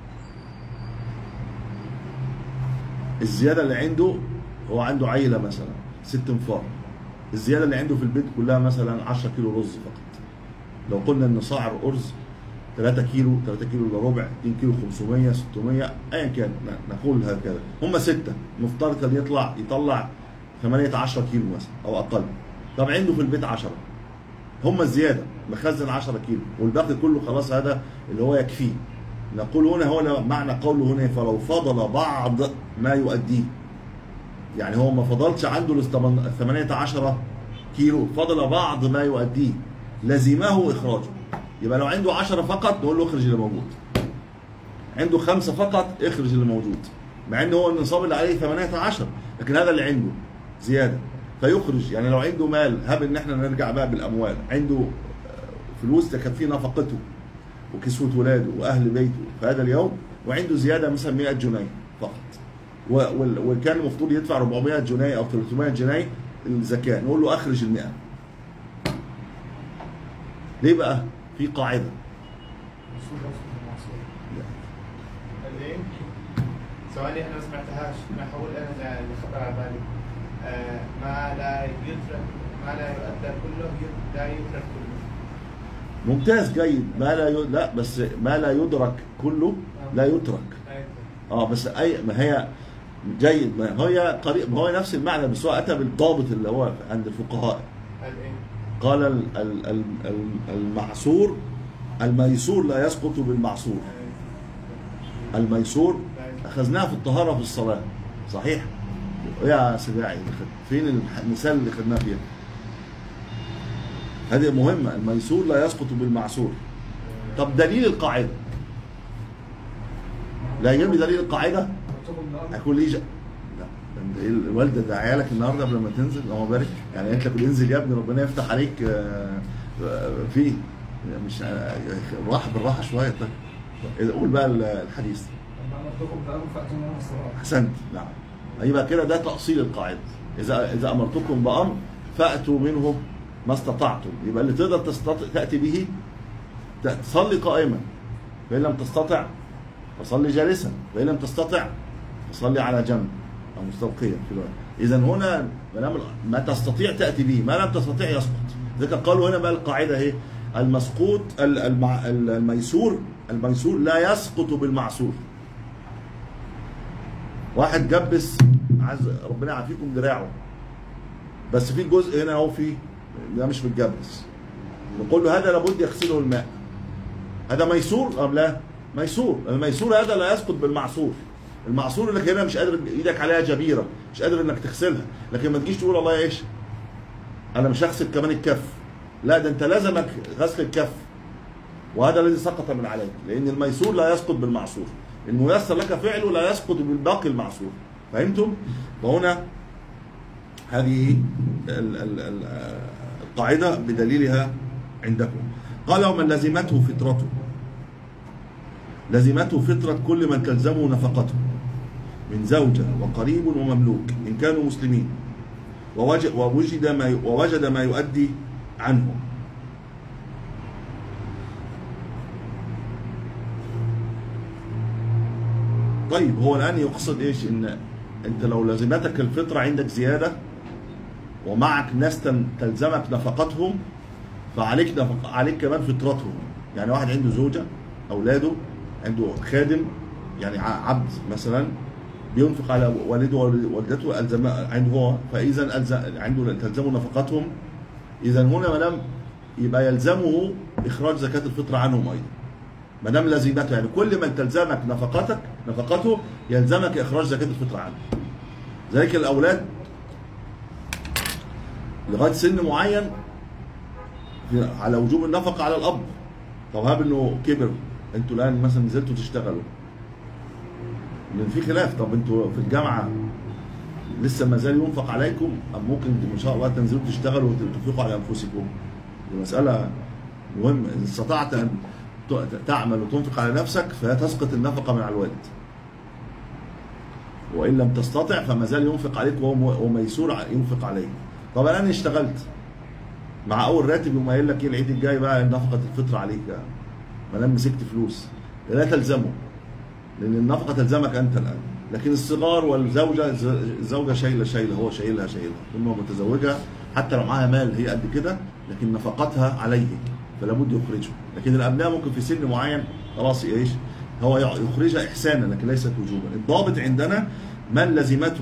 [SPEAKER 1] الزيادة اللي عنده هو عنده عيلة مثلا ست انفار الزيادة اللي عنده في البيت كلها مثلا 10 كيلو رز فقط لو قلنا ان صاع الارز 3 كيلو 3 كيلو الا ربع 2 كيلو 500 600 ايا كان ن- نقول هكذا هم سته مفترض كان يطلع يطلع 18 كيلو مثلا او اقل طب عنده في البيت 10 هم الزياده مخزن 10 كيلو والباقي كله خلاص هذا اللي هو يكفيه نقول هنا هو معنى قوله هنا فلو فضل بعض ما يؤديه يعني هو ما فضلش عنده ال 18 كيلو فضل بعض ما يؤديه لزمه اخراجه يبقى لو عنده 10 فقط نقول له اخرج اللي موجود عنده خمسة فقط اخرج اللي موجود مع ان هو النصاب اللي عليه 18 لكن هذا اللي عنده زياده فيخرج يعني لو عنده مال هب ان احنا نرجع بقى بالاموال عنده آه، فلوس تكفيه نفقته وكسوة ولاده واهل بيته في هذا اليوم وعنده زياده مثلا 100 جنيه فقط و- وال- وكان المفروض يدفع 400 جنيه او 300 جنيه الزكاه نقول له اخرج ال 100 ليه بقى؟ في قاعده
[SPEAKER 5] اللي ثواني انا ما سمعتهاش انا حول انا اللي خطر على بالي آه ما لا يترك ما لا يؤدى كله ي- لا يترك كله
[SPEAKER 1] ممتاز جيد ما لا ي... لا بس ما لا يدرك كله لا يترك
[SPEAKER 5] لا يترك.
[SPEAKER 1] اه بس اي ما هي جيد ما هي قريب ما هو نفس المعنى بس هو اتى بالضابط اللي هو عند الفقهاء
[SPEAKER 5] الايه
[SPEAKER 1] قال ال- ال- ال- ال- المعصور الميسور لا يسقط بالمعصور الميسور اخذناها في الطهاره في الصلاه صحيح يا سباعي فين الح- المثال اللي خدناه فيها هذه مهمه الميسور لا يسقط بالمعصور طب دليل القاعده لا يجيب لي دليل القاعده
[SPEAKER 2] مكتوب النهارده
[SPEAKER 1] هيكون ليه ج... لا ده انت ايه الوالده داعيه لك النهارده قبل ما تنزل اللهم بارك يعني قالت لك قول انزل يا ابني ربنا يفتح عليك آه، آه، فيه مش آه، راحه بالراحه شويه طيب قول بقى الحديث
[SPEAKER 2] لما امرتكم بامر فاتوا من الصلاه
[SPEAKER 1] احسنت نعم يبقى كده ده تاصيل القاعده اذا اذا امرتكم بامر فاتوا منه ما استطعتم يبقى اللي تقدر تستطيع تاتي به ت- تصلي قائما فان لم تستطع فصلي جالسا فان لم تستطع فصلي على جنب او مستلقيا في الوقت اذا هنا ما دام ما تستطيع تاتي به ما لم تستطيع يسقط ذلك قالوا هنا بقى القاعده اهي المسقوط ال- المع- ال- الميسور الميسور لا يسقط بالمعسور واحد جبس عايز ربنا يعافيكم دراعه بس في جزء هنا اهو فيه ده مش متجبس نقول له هذا لابد يغسله الماء هذا ميسور ام لا ميسور الميسور هذا لا يسقط بالمعصور المعصور انك هنا مش قادر ايدك عليها جبيره مش قادر انك تغسلها لكن ما تجيش تقول الله ايش انا مش هغسل كمان الكف لا ده انت لازمك غسل الكف وهذا الذي سقط من عليك لان الميسور لا يسقط بالمعصور الميسر لك فعله لا يسقط بالباقي المعصور فهمتم وهنا هذه ال- ال- ال- القاعدة بدليلها عندكم قال ومن لزمته فطرته لزمته فطرة كل من تلزمه نفقته من زوجة وقريب ومملوك إن كانوا مسلمين ووجد, ووجد ما ووجد ما يؤدي عنه طيب هو الآن يقصد إيش إن أنت لو لزمتك الفطرة عندك زيادة ومعك ناس تن- تلزمك نفقتهم فعليك نفق... عليك كمان فطرتهم يعني واحد عنده زوجة أولاده عنده خادم يعني ع- عبد مثلا بينفق على والده ووالدته ألزم عنده هو فإذا ألزم عنده تلزمه نفقتهم إذا هنا ما دام يبقى يلزمه إخراج زكاة الفطر عنهم أيضا ما دام لزمته يعني كل من تلزمك نفقتك نفقته يلزمك إخراج زكاة الفطر عنه ذلك الأولاد لغاية سن معين في- على وجوب النفقة على الأب طب هاب إنه كبر أنتوا الآن مثلا نزلتوا تشتغلوا لأن في خلاف طب أنتوا في الجامعة لسه ما زال ينفق عليكم أم ممكن إن شاء الله تنزلوا تشتغلوا وتنفقوا على أنفسكم دي مسألة مهمة إذا استطعت أن ت- تعمل وتنفق على نفسك فتسقط النفقة من على الوالد وإن لم تستطع فما زال ينفق عليك وهو م- وهو ميسور ع- ينفق عليك طب انا اشتغلت مع اول راتب يقوم قايل لك ايه العيد الجاي بقى نفقه الفطر عليك يعني. ما دام مسكت فلوس لا تلزمه لان النفقه تلزمك انت الان لكن الصغار والزوجه ز- الزوجه شايله شايله هو شايلها شايلها ثم متزوجه حتى لو معاها مال هي قد كده لكن نفقتها عليه فلا بد يخرجه لكن الابناء ممكن في سن معين خلاص ايش هو يع- يخرجها احسانا لكن ليست وجوبا الضابط عندنا من لزمته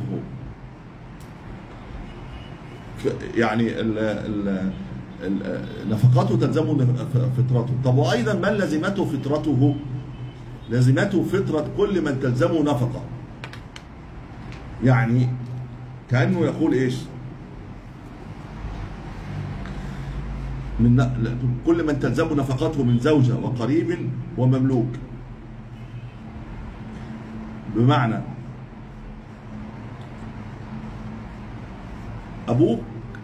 [SPEAKER 1] ك- يعني ال ال ال نفقاته تلزمه نف- فطرته طب وايضا من لزمته فطرته لزمته فطرة كل من تلزمه نفقة يعني كأنه يقول ايش من ن- لا، كل من تلزمه نفقته من زوجة وقريب ومملوك بمعنى ابوك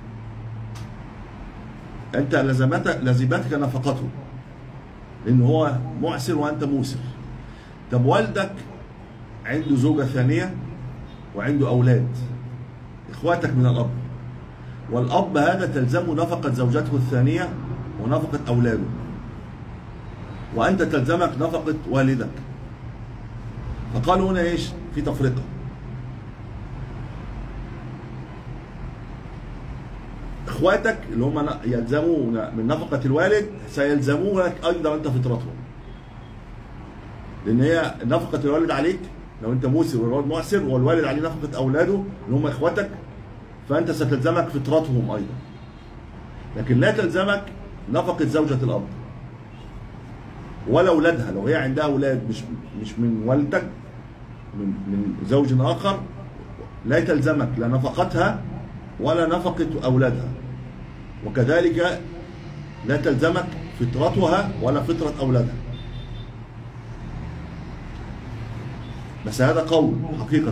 [SPEAKER 1] انت لزمتك لزمتك نفقته لان هو معسر وانت موسر طب والدك عنده زوجه ثانيه وعنده اولاد اخواتك من الاب والاب هذا تلزمه نفقه زوجته الثانيه ونفقه اولاده وانت تلزمك نفقه والدك فقالوا هنا ايش في تفرقه اخواتك اللي هم يلزمون من نفقه الوالد سيلزمونك ايضا انت فطرتهم لان هي نفقه الوالد عليك لو انت موسر والوالد معسر والوالد عليه نفقه اولاده اللي هم اخواتك فانت ستلزمك فطرتهم ايضا لكن لا تلزمك نفقه زوجه الاب ولا اولادها لو هي عندها اولاد مش مش من والدك من من زوج اخر لا تلزمك لا نفقتها ولا نفقة أولادها وكذلك لا تلزمك فطرتها ولا فطرة أولادها بس هذا قول حقيقة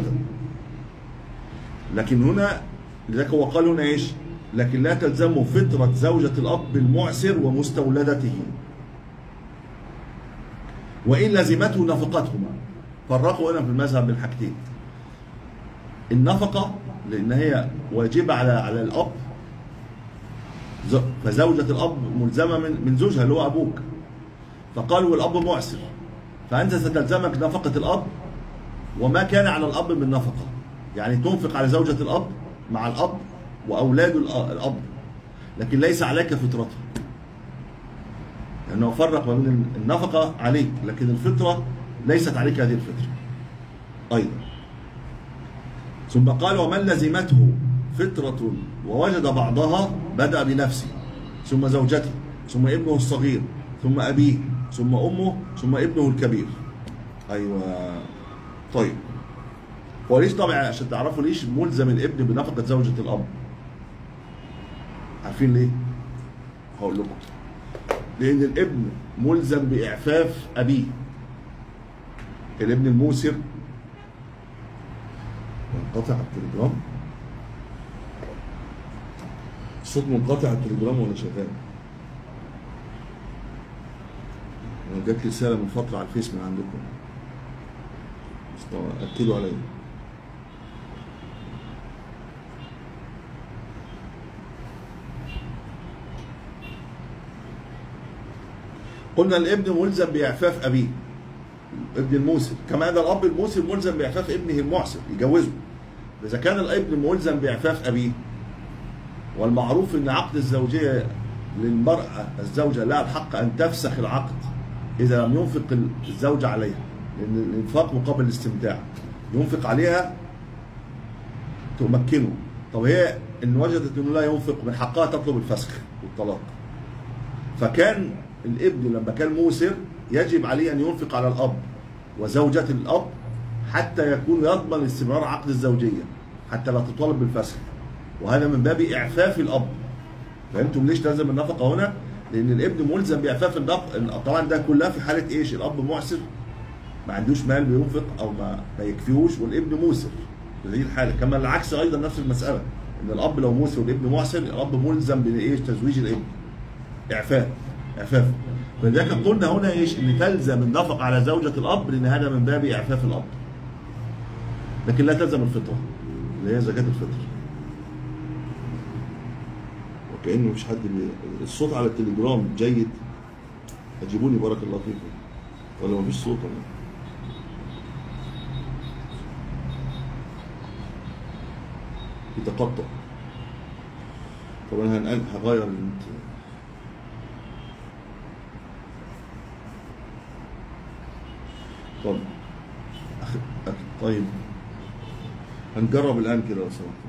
[SPEAKER 1] لكن هنا لذلك هو قال هنا ايش؟ لكن لا تلزمه فطرة زوجة الأب المعسر ومستولدته وإن لزمته نفقتهما فرقوا هنا في المذهب بين حاجتين النفقة لأن هي واجبة على على الأب ز- فزوجة الأب ملزمة من من زوجها اللي هو أبوك فقالوا الأب معسر فأنت ستلزمك نفقة الأب وما كان على الأب من نفقة يعني تنفق على زوجة الأب مع الأب وأولاد الأ- الأب لكن ليس عليك فطرته لأنه فرق ما بين النفقة عليك لكن الفطرة ليست عليك هذه الفطرة أيضا ثم قال ومن لزمته فطرة ووجد بعضها بدأ بنفسه ثم زوجته ثم ابنه الصغير ثم أبيه ثم أمه ثم ابنه الكبير أيوة طيب هو ليش طبعا عشان تعرفوا ليش ملزم الابن بنفقة زوجة الأب عارفين ليه؟ هقول لكم لأن الابن ملزم بإعفاف أبيه الابن الموسر منقطع على التليجرام الصوت منقطع على التليجرام ولا شغال؟ أنا جات لي رسالة من فترة على الفيس من عندكم بس طبعا أكدوا عليا قلنا الابن ملزم بإعفاف أبيه ابن الموسر كما أن الأب الموسر ملزم بإعفاف ابنه المعسر يجوزه إذا كان الابن ملزم بإعفاف أبيه والمعروف أن عقد الزوجية للمرأة الزوجة لها الحق أن تفسخ العقد إذا لم ينفق الزوج عليها لأن الإنفاق مقابل الاستمتاع ينفق عليها تمكنه طب هي إن وجدت أنه لا ينفق من حقها تطلب الفسخ والطلاق فكان الابن لما كان موسر يجب عليه ان ينفق على الاب وزوجة الاب حتى يكون يضمن استمرار عقد الزوجيه حتى لا تطالب بالفسخ وهذا من باب اعفاف الاب فهمتم ليش لازم النفقه هنا؟ لان الابن ملزم باعفاف النفقه طبعا ده كلها في حاله ايش؟ الاب معسر ما عندوش مال بينفق او ما, ما يكفيهوش والابن موسر في هذه الحاله كما العكس ايضا نفس المساله ان الاب لو موسر والابن معسر الاب ملزم بايش؟ تزويج الابن اعفاف اعفاف فلذلك قلنا هنا ايش ان تلزم النفقه على زوجة الاب لان هذا من باب اعفاف الاب لكن لا تلزم الفطره اللي هي زكاة الفطر وكأنه مش حد بي... الصوت على التليجرام جيد اجيبوني بارك الله فيكم ولا مفيش صوت ولا يتقطع طب انا هنقل هغير الانت... طب أخ... أخ... طيب هنجرب الان كده لو سمحت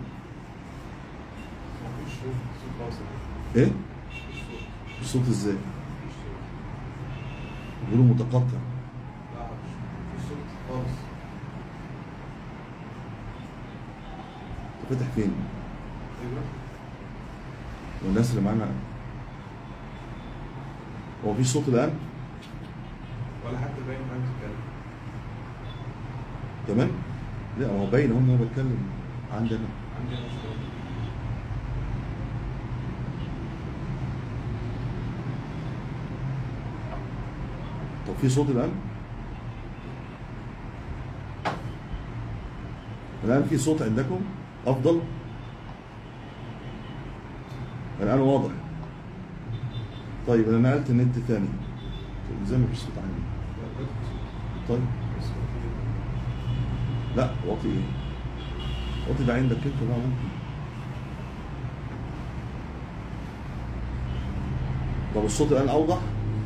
[SPEAKER 3] مفيش صوت صوت واصل
[SPEAKER 1] ايه
[SPEAKER 3] مفيش صوت
[SPEAKER 1] الصوت ازاي
[SPEAKER 3] مفيش صوت
[SPEAKER 1] بيقولوا متقطع
[SPEAKER 3] لا مفيش صوت خالص
[SPEAKER 1] أنت فاتح فين
[SPEAKER 3] ايوه
[SPEAKER 1] والناس اللي معانا هو في صوت الان
[SPEAKER 3] ولا حتى باين معاك تتكلم
[SPEAKER 1] تمام لا هو باين اهو ان انا بتكلم عندنا
[SPEAKER 3] عندي انا صوت
[SPEAKER 1] طب في صوت الان الان في صوت عندكم افضل الان واضح طيب انا نقلت النت تاني طيب ازاي مفيش صوت عندي طيب لا واطي ايه واطي ده عندك انت بقى ممكن طب الصوت الان اوضح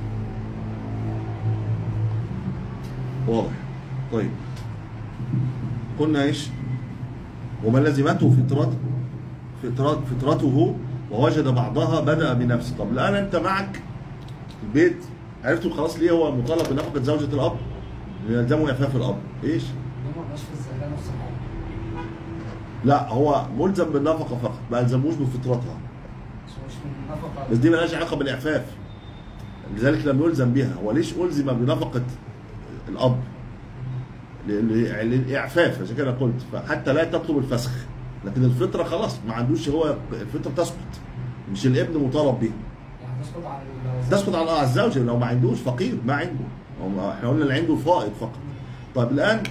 [SPEAKER 1] واضح طيب قلنا ايش ومن لزمته فطرته فطرت فطرته ووجد بعضها بدأ بنفسه طب الآن أنت معك البيت عرفتوا خلاص ليه هو مطالب بنفقة زوجة الأب يلزمه إعفاف الأب إيش؟
[SPEAKER 2] ليه ما بقاش في الزكاه نفس الحاجه؟
[SPEAKER 1] لا هو ملزم بالنفقة فقط ما يلزموش بفطرتها
[SPEAKER 2] بس هو مش من نفقه
[SPEAKER 1] بس دي مالهاش علاقة بالإعفاف لذلك لم يلزم بها هو ليش ألزم بنفقة الأب؟ ل- ل- للإعفاف عشان كده قلت فحتى لا تطلب الفسخ لكن الفطرة خلاص ما عندوش هو الفطرة تسقط مش الابن مطالب بيها
[SPEAKER 2] يعني تسقط على ال-
[SPEAKER 1] تسقط على على الزوج لو ما عندوش فقير ما عنده هو احنا قلنا اللي عنده فائض فقط طيب الان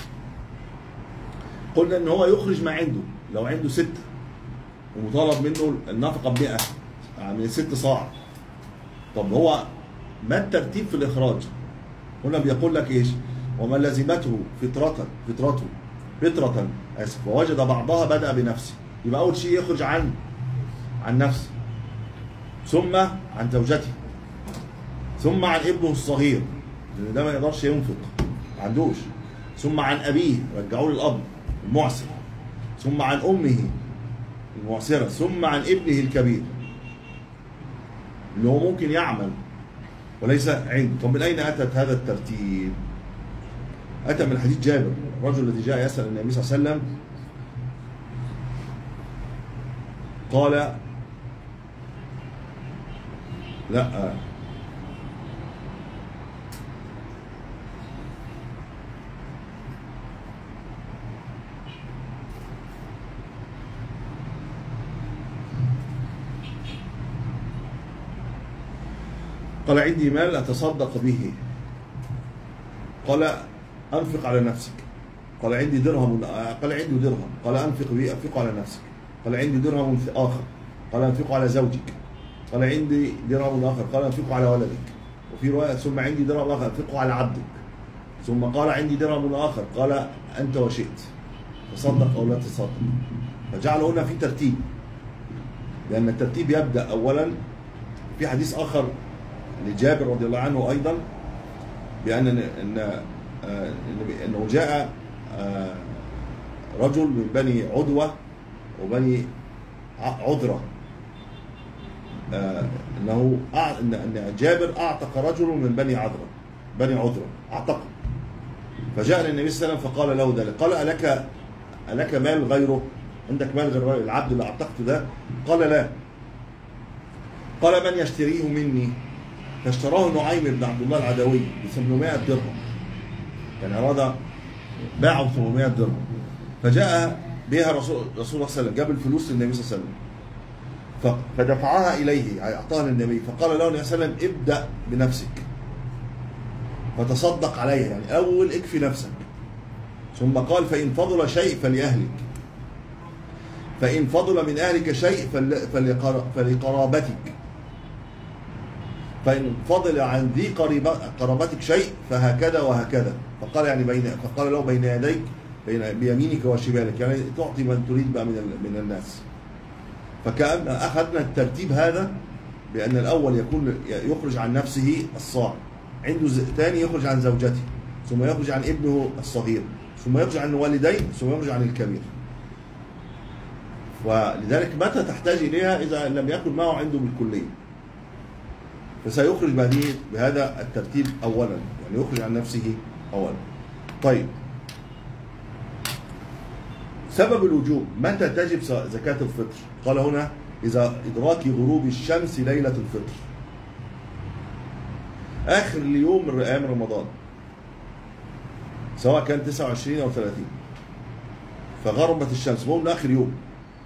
[SPEAKER 1] قلنا ان هو يخرج ما عنده لو عنده ستة ومطالب منه النفقة ب 100 يعني ست صاع طب هو ما الترتيب في الاخراج هنا بيقول لك ايش ومن لزمته فطرة فطرته فطرة اسف ووجد بعضها بدأ بنفسه يبقى اول شيء يخرج عن عن نفسه ثم عن زوجته ثم عن ابنه الصغير لان ده ما يقدرش ينفق ما عندوش ثم عن ابيه رجعوه للاب المعسر ثم عن امه المعسره ثم عن ابنه الكبير اللي هو ممكن يعمل وليس عنده طب من اين اتت هذا الترتيب؟ اتى من حديث جابر الرجل الذي جاء يسال النبي صلى الله عليه وسلم قال لا قال عندي مال أتصدق به قال أنفق على نفسك قال عندي درهم قال عندي درهم قال أنفق به أنفق على نفسك قال عندي درهم آخر قال أنفق على زوجك قال عندي درهم آخر قال أنفق على ولدك وفي رواية ثم عندي درهم آخر أنفقه على عبدك ثم قال عندي درهم آخر قال أنت وشئت تصدق أو لا تصدق فجعل هنا في ترتيب لأن الترتيب يبدأ أولا في حديث آخر لجابر رضي الله عنه أيضا بأن إن آه، إن- أنه جاء آه، رجل من بني عدوة وبني ع- عذرة آه، انه أع- ان ان جابر اعتق رجل من بني عذرة بني عذرة اعتقه فجاء للنبي صلى الله عليه وسلم فقال له ذلك قال الك الك مال غيره عندك مال غير العبد اللي اعتقته ده قال لا قال من يشتريه مني فاشتراه نعيم بن عبد الله العدوي ب 800 درهم يعني اراد باعه 800 درهم فجاء بها رسول رسول الله صلى الله عليه وسلم جاب الفلوس للنبي صلى الله عليه وسلم ف- فدفعها اليه يعني اعطاها للنبي فقال له النبي صلى الله عليه وسلم ابدا بنفسك فتصدق عليها يعني اول اكفي نفسك ثم قال فان فضل شيء فلاهلك فان فضل من اهلك شيء فل- فلقر- فلقرابتك فإن فضل عن ذي قريب- قرابتك شيء فهكذا وهكذا فقال يعني بين فقال له بين يديك بين بيمينك وشمالك يعني تعطي من تريد بقى من ال- من الناس فكأن أخذنا الترتيب هذا بأن الأول يكون يخرج عن نفسه الصاع عنده ز- ثاني يخرج عن زوجته ثم يخرج عن ابنه الصغير ثم يخرج عن والديه ثم يخرج عن الكبير ولذلك متى تحتاج إليها إذا لم يكن معه عنده بالكلية فسيخرج بهذه بهذا الترتيب اولا يعني يخرج عن نفسه اولا طيب سبب الوجوب متى تجب زكاة الفطر قال هنا إذا إدراك غروب الشمس ليلة الفطر آخر اليوم من أيام رمضان سواء كان 29 أو 30 فغربت الشمس المهم من آخر يوم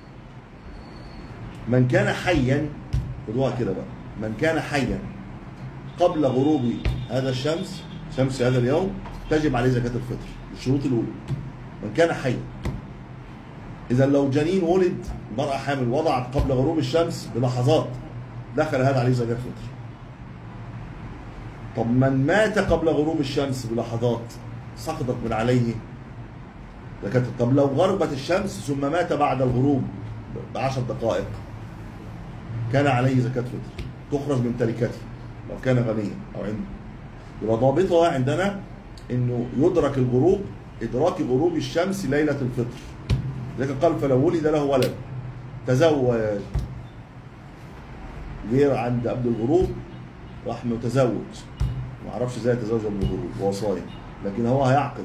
[SPEAKER 1] من كان حيا خدوها كده بقى من كان حيا قبل غروب هذا الشمس شمس هذا اليوم تجب عليه زكاة الفطر الشروط الأولى من كان حيا إذا لو جنين ولد المرأة حامل وضعت قبل غروب الشمس بلحظات دخل هذا عليه زكاة فطر طب من مات قبل غروب الشمس بلحظات سقطت من عليه زكاة طب لو غربت الشمس ثم مات بعد الغروب بعشر دقائق كان عليه زكاة فطر تخرج من تركته لو كان غنيا أو عنده يبقى ضابطها عندنا انه يدرك الغروب ادراك غروب الشمس ليله الفطر لذلك قال فلو ولد له ولد تزوج غير عند قبل الغروب راح متزوج ما اعرفش ازاي يتزوج قبل الغروب هو صايم لكن هو هيعقد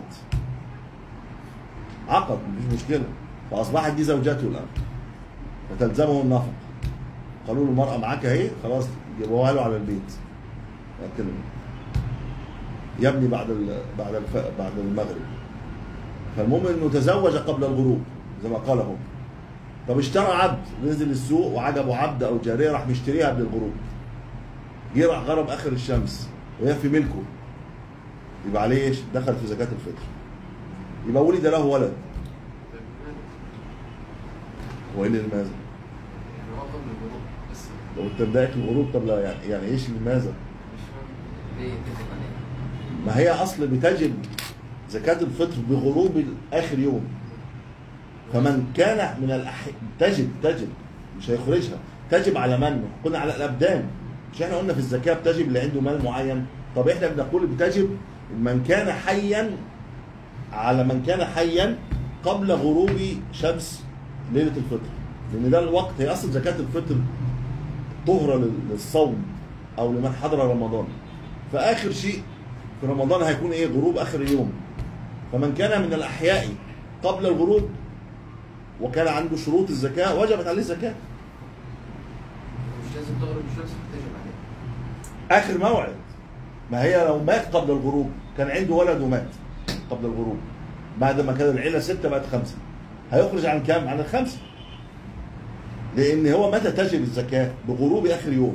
[SPEAKER 1] عقد مفيش مشكله فاصبحت دي زوجته الان فتلزمه النفقه قالوا له المراه معاك اهي خلاص جابوها له على البيت لكن يبني بعد ال... بعد الف... بعد المغرب فالمهم انه تزوج قبل الغروب زي ما قال هو طب اشترى عبد نزل السوق وعجبه عبد او جاريه راح مشتريها قبل الغروب جه راح غرب اخر الشمس وهي في ملكه يبقى عليه ايش؟ دخل في زكاه الفطر يبقى ولد له ولد
[SPEAKER 4] طيب ماذا؟
[SPEAKER 1] وايه اللي لماذا؟
[SPEAKER 4] يعني هو قبل الغروب بس
[SPEAKER 1] لو انت بدايه الغروب طب لا يعني يعني ايش لماذا؟
[SPEAKER 4] مش فاهم ليه يتفق عليه
[SPEAKER 1] ما هي اصل بتجب زكاة الفطر بغروب اخر يوم فمن كان من الأح... تجب تجب مش هيخرجها تجب على من؟ قلنا على الابدان مش احنا قلنا في الزكاة بتجب اللي عنده مال معين طب احنا بنقول بتجب من كان حيا على من كان حيا قبل غروب شمس ليلة الفطر لان ده الوقت هي اصل زكاة الفطر طهرة لل- للصوم او لمن حضر رمضان فاخر شيء في رمضان هيكون ايه غروب اخر اليوم فمن كان من الاحياء قبل الغروب وكان عنده شروط الزكاه وجبت عليه الزكاه
[SPEAKER 4] مش لازم تغرب الشمس تجب عليه
[SPEAKER 1] اخر موعد ما هي لو مات قبل الغروب كان عنده ولد ومات قبل الغروب بعد ما كان العيله سته بقت خمسه هيخرج عن كام؟ عن الخمسه لان هو متى تجب الزكاه؟ بغروب اخر يوم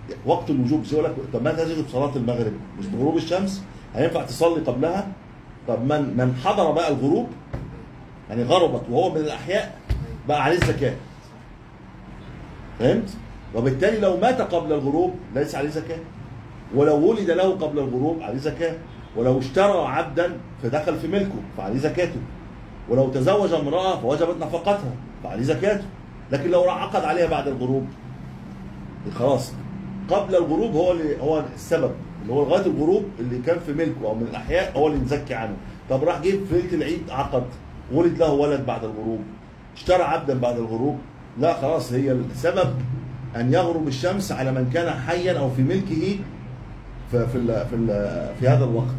[SPEAKER 1] وقت الوجوب يقول لك طب ما تجد صلاه المغرب مش بغروب الشمس هينفع تصلي قبلها طب من من حضر بقى الغروب يعني غربت وهو من الاحياء بقى عليه الزكاه فهمت؟ وبالتالي لو مات قبل الغروب ليس عليه زكاه ولو ولد له قبل الغروب عليه زكاه ولو اشترى عبدا فدخل في ملكه فعليه زكاته ولو تزوج امراه فوجبت نفقتها فعليه زكاته لكن لو عقد عليها بعد الغروب خلاص قبل الغروب هو اللي هو السبب اللي هو لغايه الغروب اللي كان في ملكه او من الاحياء هو اللي نزكي عنه طب راح جه في ليله العيد عقد ولد له ولد بعد الغروب اشترى عبدا بعد الغروب لا خلاص هي السبب ان يغرب الشمس على من كان حيا او في ملكه في في ال في, ال في هذا الوقت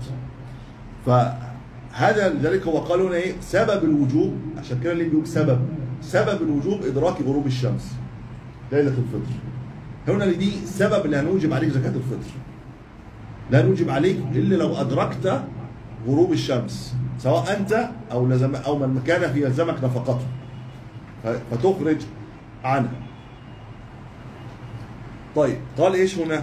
[SPEAKER 1] فهذا لذلك هو قالوا هنا ايه سبب الوجوب عشان كده اللي بيقول سبب سبب الوجوب ادراك غروب الشمس ليله الفطر هنا اللي دي السبب اللي هنوجب عليك زكاه الفطر لا نوجب عليك الا لو ادركت غروب الشمس سواء انت او لزم او من كان في يلزمك نفقته ف- فتخرج عنها طيب قال ايش هنا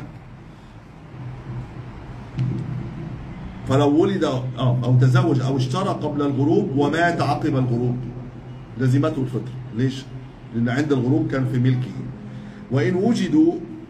[SPEAKER 1] فلو ولد اه او تزوج او اشترى قبل الغروب ومات عقب الغروب لزمته الفطر ليش لان عند الغروب كان في ملكه وان وجدوا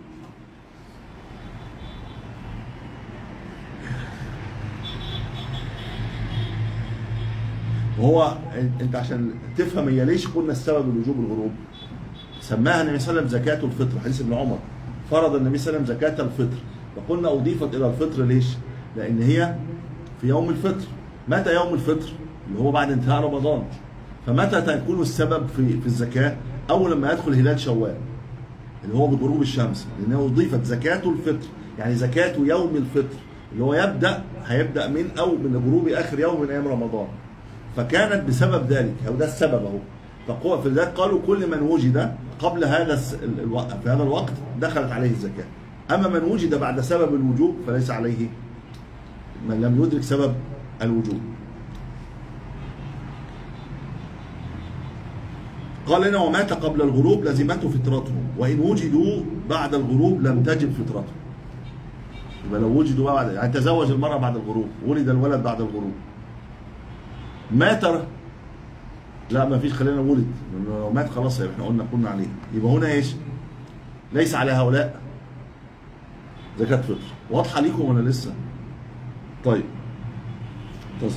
[SPEAKER 1] وهو انت عشان تفهم هي ليش قلنا السبب الوجوب الغروب سماها النبي صلى الله عليه وسلم زكاة الفطر حديث ابن عمر فرض النبي صلى الله عليه وسلم زكاة الفطر فقلنا أضيفت إلى الفطر ليش؟ لأن هي في يوم الفطر متى يوم الفطر؟ اللي هو بعد انتهاء رمضان فمتى تكون السبب في في الزكاة؟ أول لما يدخل هلال شوال اللي هو بغروب الشمس لأنه أضيفت زكاة الفطر يعني زكاة يوم الفطر اللي هو يبدأ هيبدأ من أو من غروب آخر يوم من أيام رمضان فكانت بسبب ذلك هو ده السبب اهو فقو- فلذلك قالوا كل من وجد قبل هذا الس- ال- الوقت في هذا الوقت دخلت عليه الزكاه اما من وجد بعد سبب الوجوب فليس عليه من لم يدرك سبب الوجوب قال لنا ومات قبل الغروب لزمته فطرته وان وجدوا بعد الغروب لم تجب فطرته يبقى لو وجدوا بعد يعني تزوج المرأة بعد الغروب ولد الولد بعد الغروب مات لا ما فيش خلينا ولد لأنه لو مات خلاص يبقى احنا قلنا قلنا عليه يبقى هنا ايش ليس على هؤلاء زكاة فطر واضحة ليكم ولا لسه طيب انتظر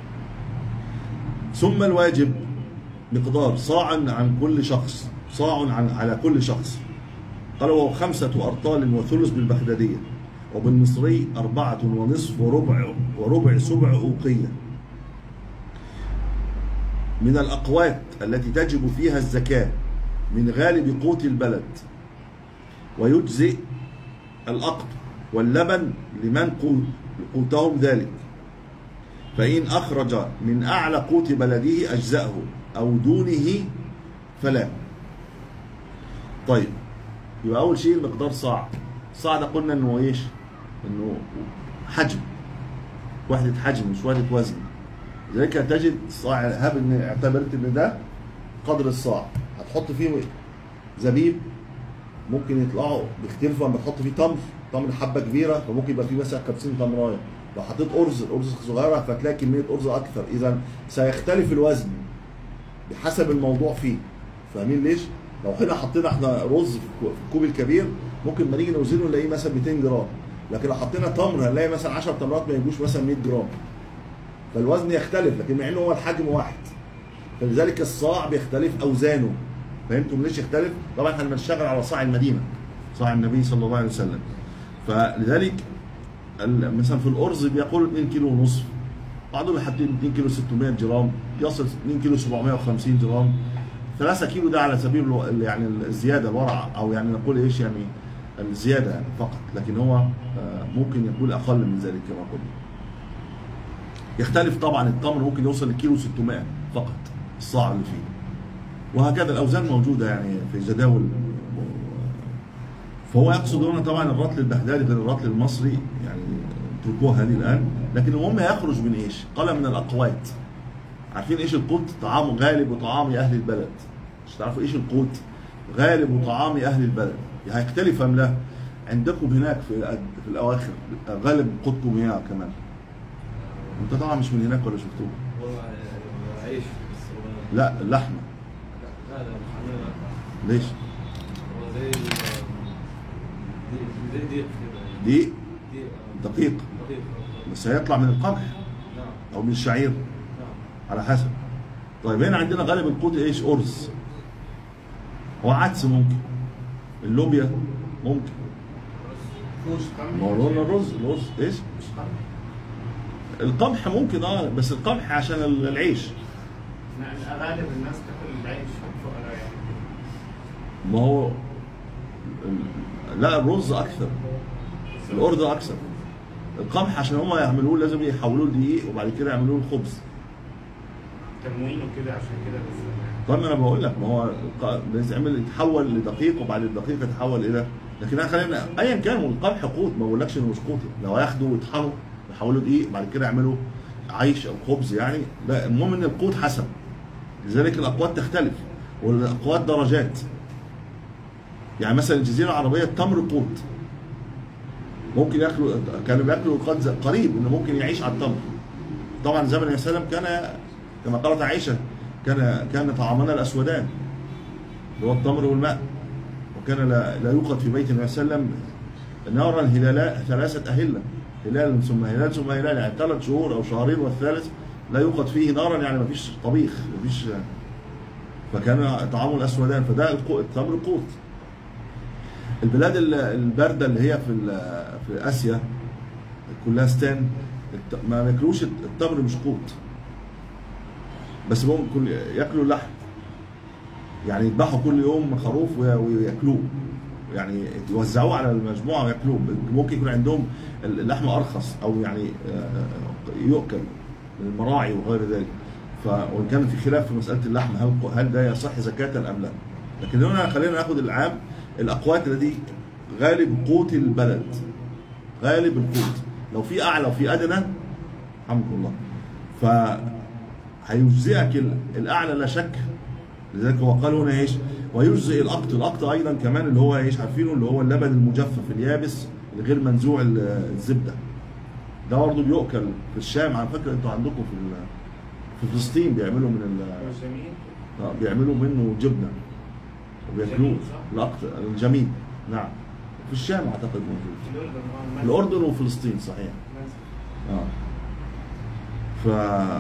[SPEAKER 1] ثم الواجب مقدار صاع عن كل شخص صاع عن على كل شخص قال وهو خمسة أرطال وثلث بالبغدادية وبالمصري أربعة ونصف وربع وربع سبع أوقية من الأقوات التي تجب فيها الزكاة من غالب قوت البلد ويجزئ الأقط واللبن لمن قو- قوتهم ذلك فإن أخرج من أعلى قوت بلده أجزأه أو دونه فلا طيب يبقى أول شيء المقدار صاع صاع ده قلنا إنه إيش؟ إنه حجم وحدة حجم مش وحدة وزن لذلك تجد صاع هاب ان اعتبرت ان ده قدر الصاع هتحط فيه زبيب ممكن يطلعوا بيختلفوا لما تحط فيه تمر تمر حبه كبيره فممكن يبقى فيه مثلا 50 تمرايه لو حطيت ارز الارز صغيره فتلاقي كميه ارز اكثر اذا سيختلف الوزن بحسب الموضوع فيه فاهمين ليش؟ لو هنا حطينا احنا رز في الكو- في الكوب الكبير ممكن ما نيجي نوزنه نلاقيه مثلا 200 جرام لكن لو حطينا تمر هنلاقي مثلا 10 تمرات ما يجوش مثلا 100 جرام فالوزن يختلف لكن مع انه هو الحجم واحد فلذلك الصاع بيختلف اوزانه فهمتم ليش يختلف؟ طبعا احنا بنشتغل على صاع المدينه صاع النبي صلى الله عليه وسلم فلذلك ال- مثلا في الارز بيقول 2 كيلو ونصف بعضهم حاطين 2 كيلو 600 جرام يصل 2 كيلو 750 جرام 3 كيلو ده على سبيل الو- ال- يعني الزياده الورع او يعني نقول ايش يعني الزياده يعني فقط لكن هو آه، ممكن يكون اقل من ذلك كما قلنا يختلف طبعا التمر ممكن يوصل لكيلو 600 فقط الصاع اللي فيه وهكذا الاوزان موجوده يعني في جداول فهو يقصد هنا طبعا الرطل البغدادي غير الرطل المصري يعني اتركوها هذه الان لكن المهم يخرج من ايش؟ قال من الاقوات عارفين ايش القوت؟ طعام غالب طعام اهل البلد مش تعرفوا ايش القوت؟ غالب طعام اهل البلد هيختلف ام لا؟ عندكم هناك في الأد- في الاواخر غالب قطكم مياه كمان انت طبعا مش من هناك ولا شفتوه
[SPEAKER 6] والله يعني عيش بس هو
[SPEAKER 1] لا اللحمه
[SPEAKER 6] لا لا مش عندنا
[SPEAKER 1] ليش
[SPEAKER 6] هو زي ال- زي زي دقيق كده يعني.
[SPEAKER 1] دي
[SPEAKER 6] دقيق آه.
[SPEAKER 1] دقيق
[SPEAKER 6] دقيق
[SPEAKER 1] بس هيطلع من القمح
[SPEAKER 6] نعم
[SPEAKER 1] او من الشعير
[SPEAKER 6] نعم
[SPEAKER 1] على حسب طيب هنا عندنا غالب القوت ايش ارز وعدس ممكن اللوبيا ممكن
[SPEAKER 5] فوش
[SPEAKER 1] ما هو قلنا الرز الرز ايش
[SPEAKER 5] مش قمح
[SPEAKER 1] القمح ممكن اه بس القمح عشان ال- العيش
[SPEAKER 5] نعم، غالب الناس تاكل العيش الفقراء يعني
[SPEAKER 1] ما هو ال- لا الرز اكثر الارز اكثر القمح عشان هم يعملوه لازم يحولوه لدقيق وبعد كده يعملوه الخبز
[SPEAKER 5] تموين وكده عشان كده بس
[SPEAKER 1] طيب ما انا بقول لك ما هو الق- بيتعمل يتحول لدقيق وبعد الدقيق يتحول الى لكن انا خلينا ايا كان هو القمح قوت ما بقولكش انه مش قوت لو هياخدوا ويطحنوا يحولوا دقيق بعد كده يعملوا عيش او خبز يعني لا المهم ان القوت حسب لذلك الاقوات تختلف والاقوات درجات يعني مثلا الجزيره العربيه التمر قوت ممكن ياكلوا كانوا بياكلوا قد قريب انه ممكن يعيش على التمر طبعا زمن النبي صلى الله عليه وسلم كان كما قالت عائشه كان كان طعامنا الاسودان اللي هو التمر والماء وكان لا, لا يوقد في بيت النبي صلى الله عليه وسلم نارا هلالا ثلاثه اهله هلال ثم هلال ثم هلال يعني ثلاث شهور او شهرين والثالث لا يوقد فيه نارا يعني ما فيش طبيخ ما فيش فكان طعام الاسودان فده القو- التمر قوت البلاد ال- البارده اللي هي في ال- في اسيا كلها الت- ما بياكلوش التمر مش قوت بس ممكن كل ياكلوا اللحم يعني يذبحوا كل يوم خروف وي- وياكلوه يعني يوزعوه على المجموعه وياكلوه ممكن يكون عندهم اللحم ارخص او يعني آه، يؤكل من المراعي وغير ذلك ف وان كان في خلاف في مساله اللحم هل هل ده يصح زكاه ام لا لكن هنا خلينا ناخد العام الاقوات التي غالب قوت البلد غالب القوت لو في اعلى وفي ادنى الحمد لله ف هيجزئك ال- الاعلى لا شك لذلك هو قال هنا ايش ويجزئ الاقط الاقط ايضا كمان اللي هو ايش عارفينه اللي هو اللبن المجفف اليابس الغير منزوع ال- الزبده ده برضه بيؤكل في الشام على فكره انتوا عندكم في ال- في فلسطين بيعملوا من ال-
[SPEAKER 5] مش جميل
[SPEAKER 1] آه، بيعملوا منه جبنه وبياكلوه
[SPEAKER 5] جميل، صح؟
[SPEAKER 1] الاقط الجميل نعم في الشام اعتقد موجود
[SPEAKER 5] في الاردن آه،
[SPEAKER 1] الاردن وفلسطين صحيح اه ف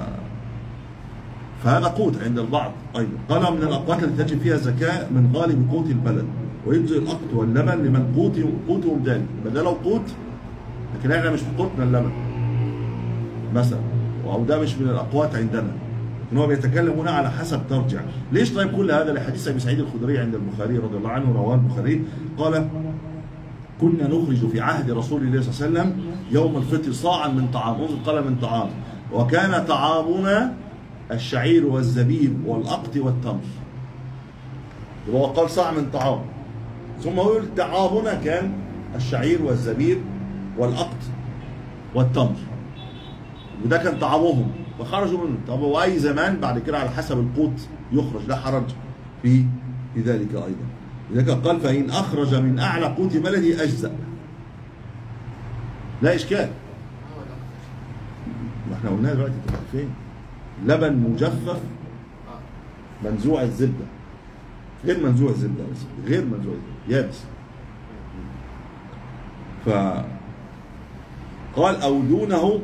[SPEAKER 1] فهذا قوت عند البعض ايضا قال من الاقوات التي تجب فيها الزكاه من غالب قوت البلد ويجزي الاقط واللبن لمن قوت قوتهم ذلك بدل لو قوت لكن احنا مش في قوتنا اللبن مثلا او ده مش من الاقوات عندنا لكن هو بيتكلم هنا على حسب ترجع ليش طيب كل هذا لحديث ابي سعيد الخدري عند البخاري رضي الله عنه رواه البخاري قال كنا نخرج في عهد رسول الله صلى الله عليه وسلم يوم الفطر صاعا من طعام انظر قال من طعام وكان طعامنا الشعير والزبيب والأقط والتمر يبقى هو قال صاع من طعام ثم هو يقول طعامنا كان الشعير والزبيب والأقط والتمر وده كان طعامهم فخرجوا منه طب واي زمان بعد كده على حسب القوت يخرج لا حرج في في ذلك ايضا لذلك قال فان اخرج من اعلى قوت بلده اجزا لا اشكال
[SPEAKER 4] هو ده
[SPEAKER 1] ما احنا قلناها دلوقتي انت فين لبن مجفف
[SPEAKER 4] اه
[SPEAKER 1] منزوع الزبده غير منزوع الزبده بس غير منزوع الزبده يابس ف قال او دونه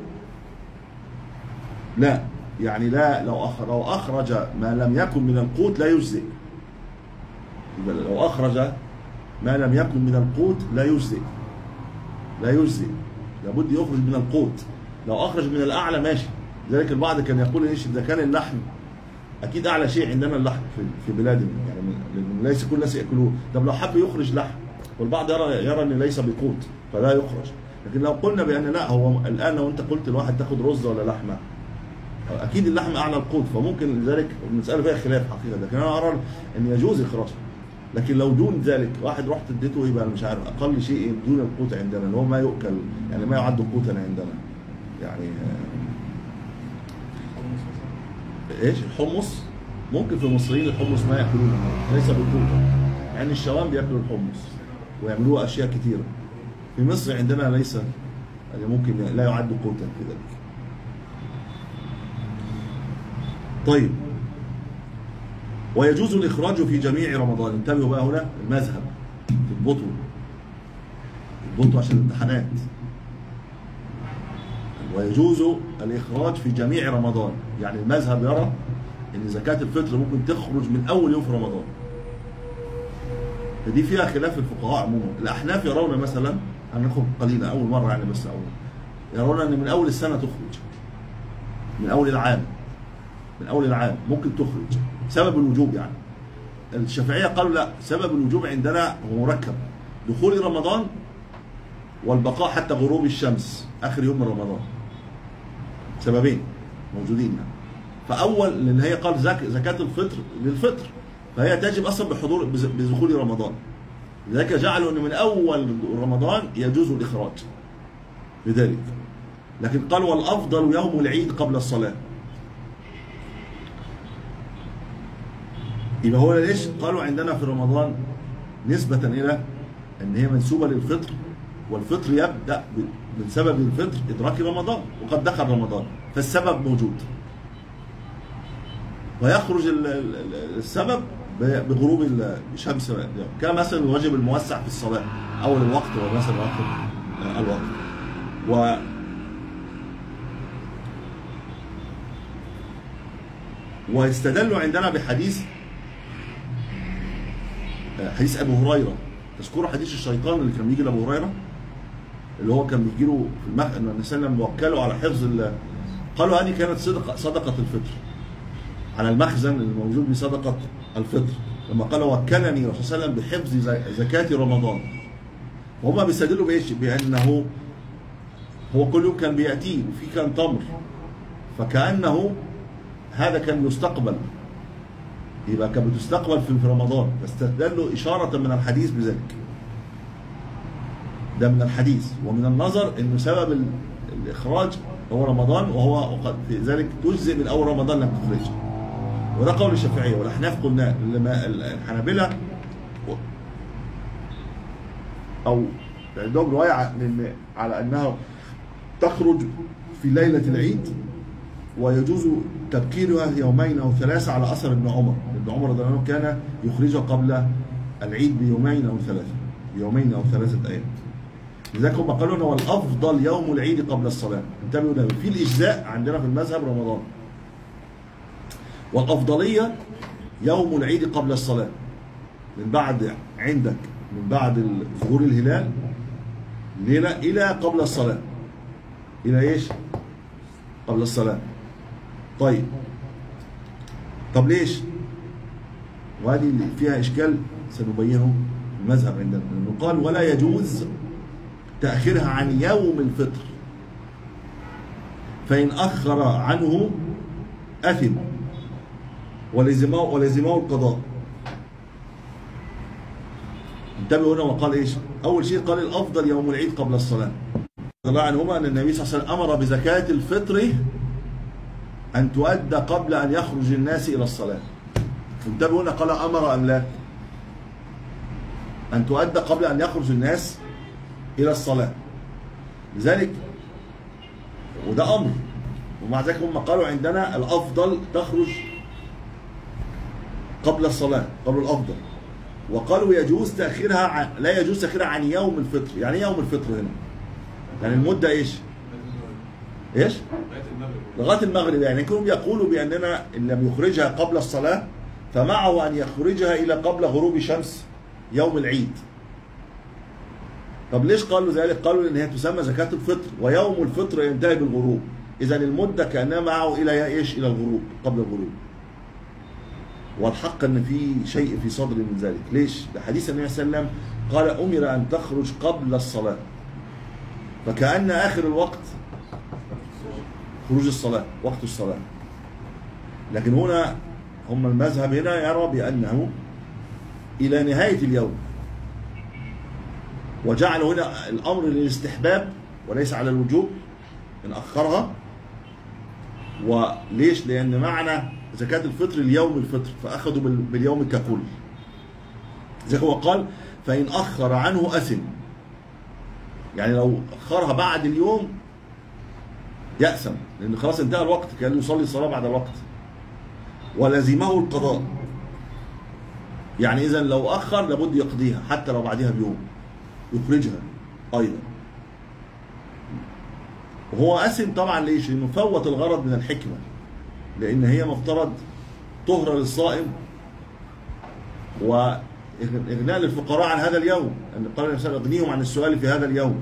[SPEAKER 1] لا يعني لا لو أخرج, لو اخرج ما لم يكن من القوت لا يجزئ يبقى لو اخرج ما لم يكن من القوت لا يجزئ لا يجزئ لابد يخرج من القوت لو اخرج من الاعلى ماشي لذلك البعض كان يقول ايش اذا كان اللحم اكيد اعلى شيء عندنا اللحم في, في بلادنا يعني لأن ليس كل الناس ياكلوه طب لو حب يخرج لحم والبعض يرى يرى ان ليس بقوت فلا يخرج لكن لو قلنا بان لا هو الان لو انت قلت لواحد تاخد رز ولا لحمه اكيد اللحم اعلى القوت فممكن لذلك المساله فيها خلاف حقيقه لكن انا ارى ان يجوز اخراجه لكن لو دون ذلك واحد رحت اديته يبقى مش عارف اقل شيء دون القوت عندنا اللي هو ما يؤكل يعني ما يعد قوتا عندنا يعني آه، ايش الحمص ممكن في المصريين الحمص ما ياكلونه ليس بالقوت يعني الشوام بياكلوا الحمص ويعملوه اشياء كثيره في مصر عندنا ليس يعني ممكن لا يعد قوتا في ذلك طيب ويجوز الإخراج في جميع رمضان انتبهوا بقى هنا المذهب اضبطوا اضبطوا عشان الامتحانات ويجوز الإخراج في جميع رمضان يعني المذهب يرى أن زكاة الفطر ممكن تخرج من أول يوم في رمضان فدي فيها خلاف الفقهاء عموما الأحناف يرون مثلا هناخد قليلا أول مرة يعني بس أول يرون أن من أول السنة تخرج من أول العام من أول العام ممكن تخرج سبب الوجوب يعني الشافعية قالوا لا سبب الوجوب عندنا هو مركب دخول رمضان والبقاء حتى غروب الشمس آخر يوم من رمضان سببين موجودين يعني فأول لأن هي قال زك زكاة الفطر للفطر فهي تجب أصلا بحضور بز- بدخول رمضان لذلك جعلوا أن من أول رمضان يجوز الإخراج لذلك لكن قال والأفضل يوم العيد قبل الصلاة يبقى هو ليش قالوا عندنا في رمضان نسبة إلى أن هي منسوبة للفطر والفطر يبدأ ب- من سبب الفطر إدراك رمضان وقد دخل رمضان فالسبب موجود ويخرج ال- ال- ال- السبب ب- بغروب ال- الشمس كمثلا الواجب الموسع في الصلاة أول الوقت ومثلا آخر الوقت و واستدلوا عندنا بحديث حديث ابو هريره تذكروا حديث الشيطان اللي كان بيجي لابو هريره اللي هو كان بيجي له في المخ ان النبي صلى الله عليه وسلم وكله على حفظ ال... قالوا هذه كانت صدقه صدقه الفطر على المخزن الموجود بصدقه الفطر لما قال وكلني الرسول صلى الله عليه وسلم بحفظ ز- زكاه رمضان وهم بيستدلوا بايش؟ بانه هو كل يوم كان بياتيه وفي كان تمر فكانه هذا كان يستقبل يبقى كانت بتستقبل في في رمضان فاستدلوا إشارة من الحديث بذلك ده من الحديث ومن النظر انه سبب ال- الاخراج هو رمضان وهو وقد في ذلك تجزئ من اول رمضان لم تخرج وده قول الشافعيه والاحناف قلنا لما الحنابله او عندهم روايه عن- على انها تخرج في ليله العيد ويجوز تبكيرها يومين او ثلاثه على اثر ابن عمر، ابن عمر رضي الله عنه كان يخرجها قبل العيد بيومين او ثلاثه، يومين او ثلاثه ايام. لذلك هم قالوا انه الافضل يوم العيد قبل الصلاه، انتبهوا ده في الاجزاء عندنا في المذهب رمضان. والافضليه يوم العيد قبل الصلاه. من بعد عندك من بعد ظهور الهلال ليله الى قبل الصلاه. الى ايش؟ قبل الصلاه. طيب طب ليش؟ وهذه اللي فيها اشكال سنبينه المذهب عندنا لانه قال ولا يجوز تاخيرها عن يوم الفطر فان اخر عنه اثم ولزمه ولزمه القضاء انتبهوا هنا وقال ايش؟ اول شيء قال الافضل يوم العيد قبل الصلاه رضي الله عنهما ان النبي صلى الله عليه وسلم امر بزكاه الفطر أن تؤدى قبل أن يخرج الناس إلى الصلاة انتبهوا هنا قال أمر أم لا أن تؤدى قبل أن يخرج الناس إلى الصلاة لذلك وده أمر ومع ذلك هم قالوا عندنا الأفضل تخرج قبل الصلاة قالوا الأفضل وقالوا يجوز تأخيرها عن لا يجوز تأخيرها عن يوم الفطر يعني إيه يوم الفطر هنا يعني المدة إيش إيش
[SPEAKER 3] لغايه المغرب
[SPEAKER 1] لغايه المغرب يعني كانوا يقولوا باننا ان لم يخرجها قبل الصلاه فمعه ان يخرجها الى قبل غروب شمس يوم العيد. طب ليش قالوا ذلك؟ قالوا لان هي تسمى زكاه الفطر ويوم الفطر ينتهي بالغروب. اذا المده كانها معه الى ايش؟ الى الغروب قبل الغروب. والحق ان في شيء في صدري من ذلك، ليش؟ لحديث النبي صلى الله عليه وسلم قال امر ان تخرج قبل الصلاه. فكأن اخر الوقت خروج الصلاة وقت الصلاة لكن هنا هم المذهب هنا يرى بأنه إلى نهاية اليوم وجعلوا هنا الأمر للاستحباب وليس على الوجوب إن أخرها وليش؟ لأن معنى زكاة الفطر اليوم الفطر فأخذوا بال- باليوم ككل زي هو قال فإن أخر عنه أثم يعني لو اخرها بعد اليوم يأثم لان خلاص انتهى الوقت كان يصلي الصلاه بعد الوقت ولزمه القضاء يعني اذا لو اخر لابد يقضيها حتى لو بعدها بيوم يخرجها ايضا وهو أثم طبعا ليش؟ لأنه فوت الغرض من الحكمة لأن هي مفترض طهرة للصائم وإغناء للفقراء عن هذا اليوم أن قال النبي صلى الله عليه وسلم اغنيهم عن السؤال في هذا اليوم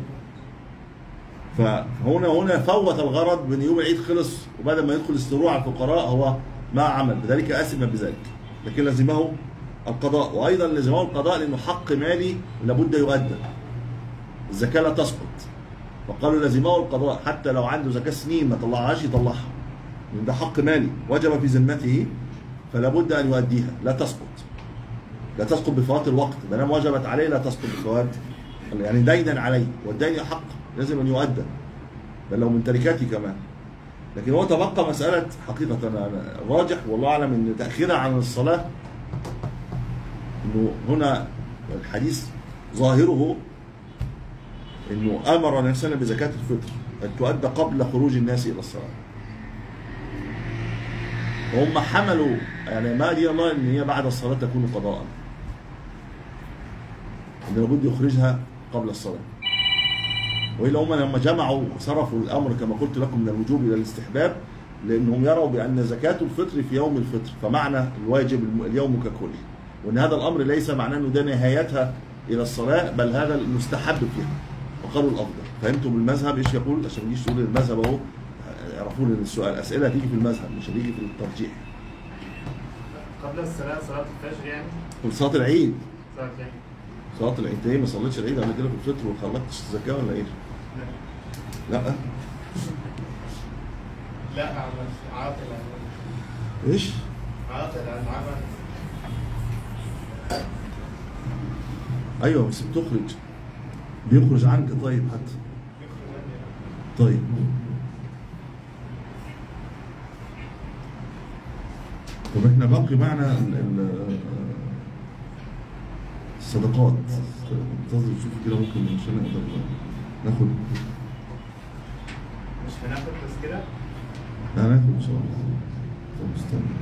[SPEAKER 1] فهنا هنا فوت الغرض من يوم العيد خلص وبعد ما يدخل استروع على الفقراء هو ما عمل لذلك أثم بذلك لكن لزمه القضاء وأيضا لزمه القضاء لأنه حق مالي لابد يؤدى الزكاة لا تسقط فقالوا لزمه القضاء حتى لو عنده زكاة سنين ما طلعهاش يطلعها لأن ده حق مالي وجب في ذمته فلا بد أن يؤديها لا تسقط لا تسقط بفوات الوقت ما دام وجبت عليه لا تسقط بفوات يعني دينا عليه والدين حق لازم أن يؤدى بل لو من تركته كمان لكن هو تبقى مسألة حقيقة أنا الراجح والله أعلم أن تأخيرها عن الصلاة أنه هنا الحديث ظاهره انه امر النبي صلى الله عليه وسلم بزكاه الفطر ان تؤدى قبل خروج الناس الى الصلاه. وهم حملوا يعني ما دين الله ان هي بعد الصلاه تكون قضاء. ان لابد يخرجها قبل الصلاه. والا هم لما جمعوا صرفوا الامر كما قلت لكم من الوجوب الى الاستحباب لانهم يروا بان زكاه الفطر في يوم الفطر فمعنى الواجب اليوم ككل. وان هذا الامر ليس معناه انه ده نهايتها الى الصلاه بل هذا المستحب فيها. وقالوا الافضل فهمتم المذهب ايش يقول عشان ما تجيش تقول المذهب اهو يعرفوا لي السؤال اسئله هتيجي في المذهب مش هتيجي في الترجيح
[SPEAKER 5] قبل الصلاة صلاة الفجر يعني
[SPEAKER 1] في صلاه العيد
[SPEAKER 5] صلاة العيد
[SPEAKER 1] صلاه العيد انت ايه ما صليتش العيد قبل كده في الفطر وخلصتش الزكاه ولا ايه؟
[SPEAKER 5] لا
[SPEAKER 1] لا
[SPEAKER 5] لا عمل عاطل عمل
[SPEAKER 1] ايش؟
[SPEAKER 5] عاطل عن عمل
[SPEAKER 1] ايوه بس بتخرج بيخرج عنك طيب حتى
[SPEAKER 5] يخرج عني
[SPEAKER 1] طيب طب احنا باقي معنا ال- ال- الصدقات انتظر نشوف كده ممكن عشان نقدر ناخد
[SPEAKER 5] مش هناخد تذكرة
[SPEAKER 1] لا ناخد ان شاء الله طب استنى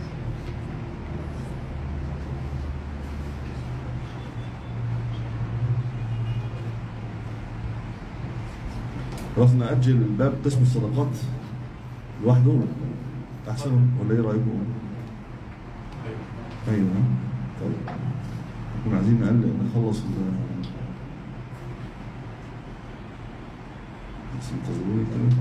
[SPEAKER 1] خلاص نأجل الباب قسم الصدقات لوحده أحسن ولا إيه رأيكم؟ أيوه طيب نكون عايزين نقل نخلص ال بس انتظروني كده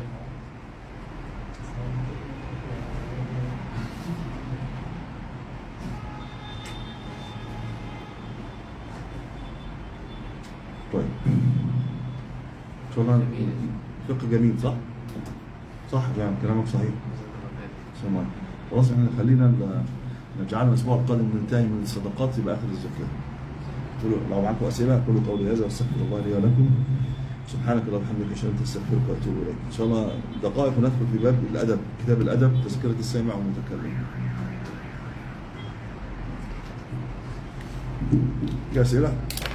[SPEAKER 1] طيب ان شاء الله فقه جميل صح؟ صح يعني كلامك صحيح سمع خلاص احنا خلينا ال- نجعلنا الاسبوع القادم ننتهي من الصدقات يبقى اخر الزكاه قولوا لو معكم اسئله اقول قولي هذا واستغفر الله لي ولكم سبحانك اللهم وبحمدك اشهد ان لا اله الا انت استغفرك واتوب اليك ان شاء الله دقائق وندخل في باب الادب كتاب الادب تذكره السامع والمتكلم في اسئله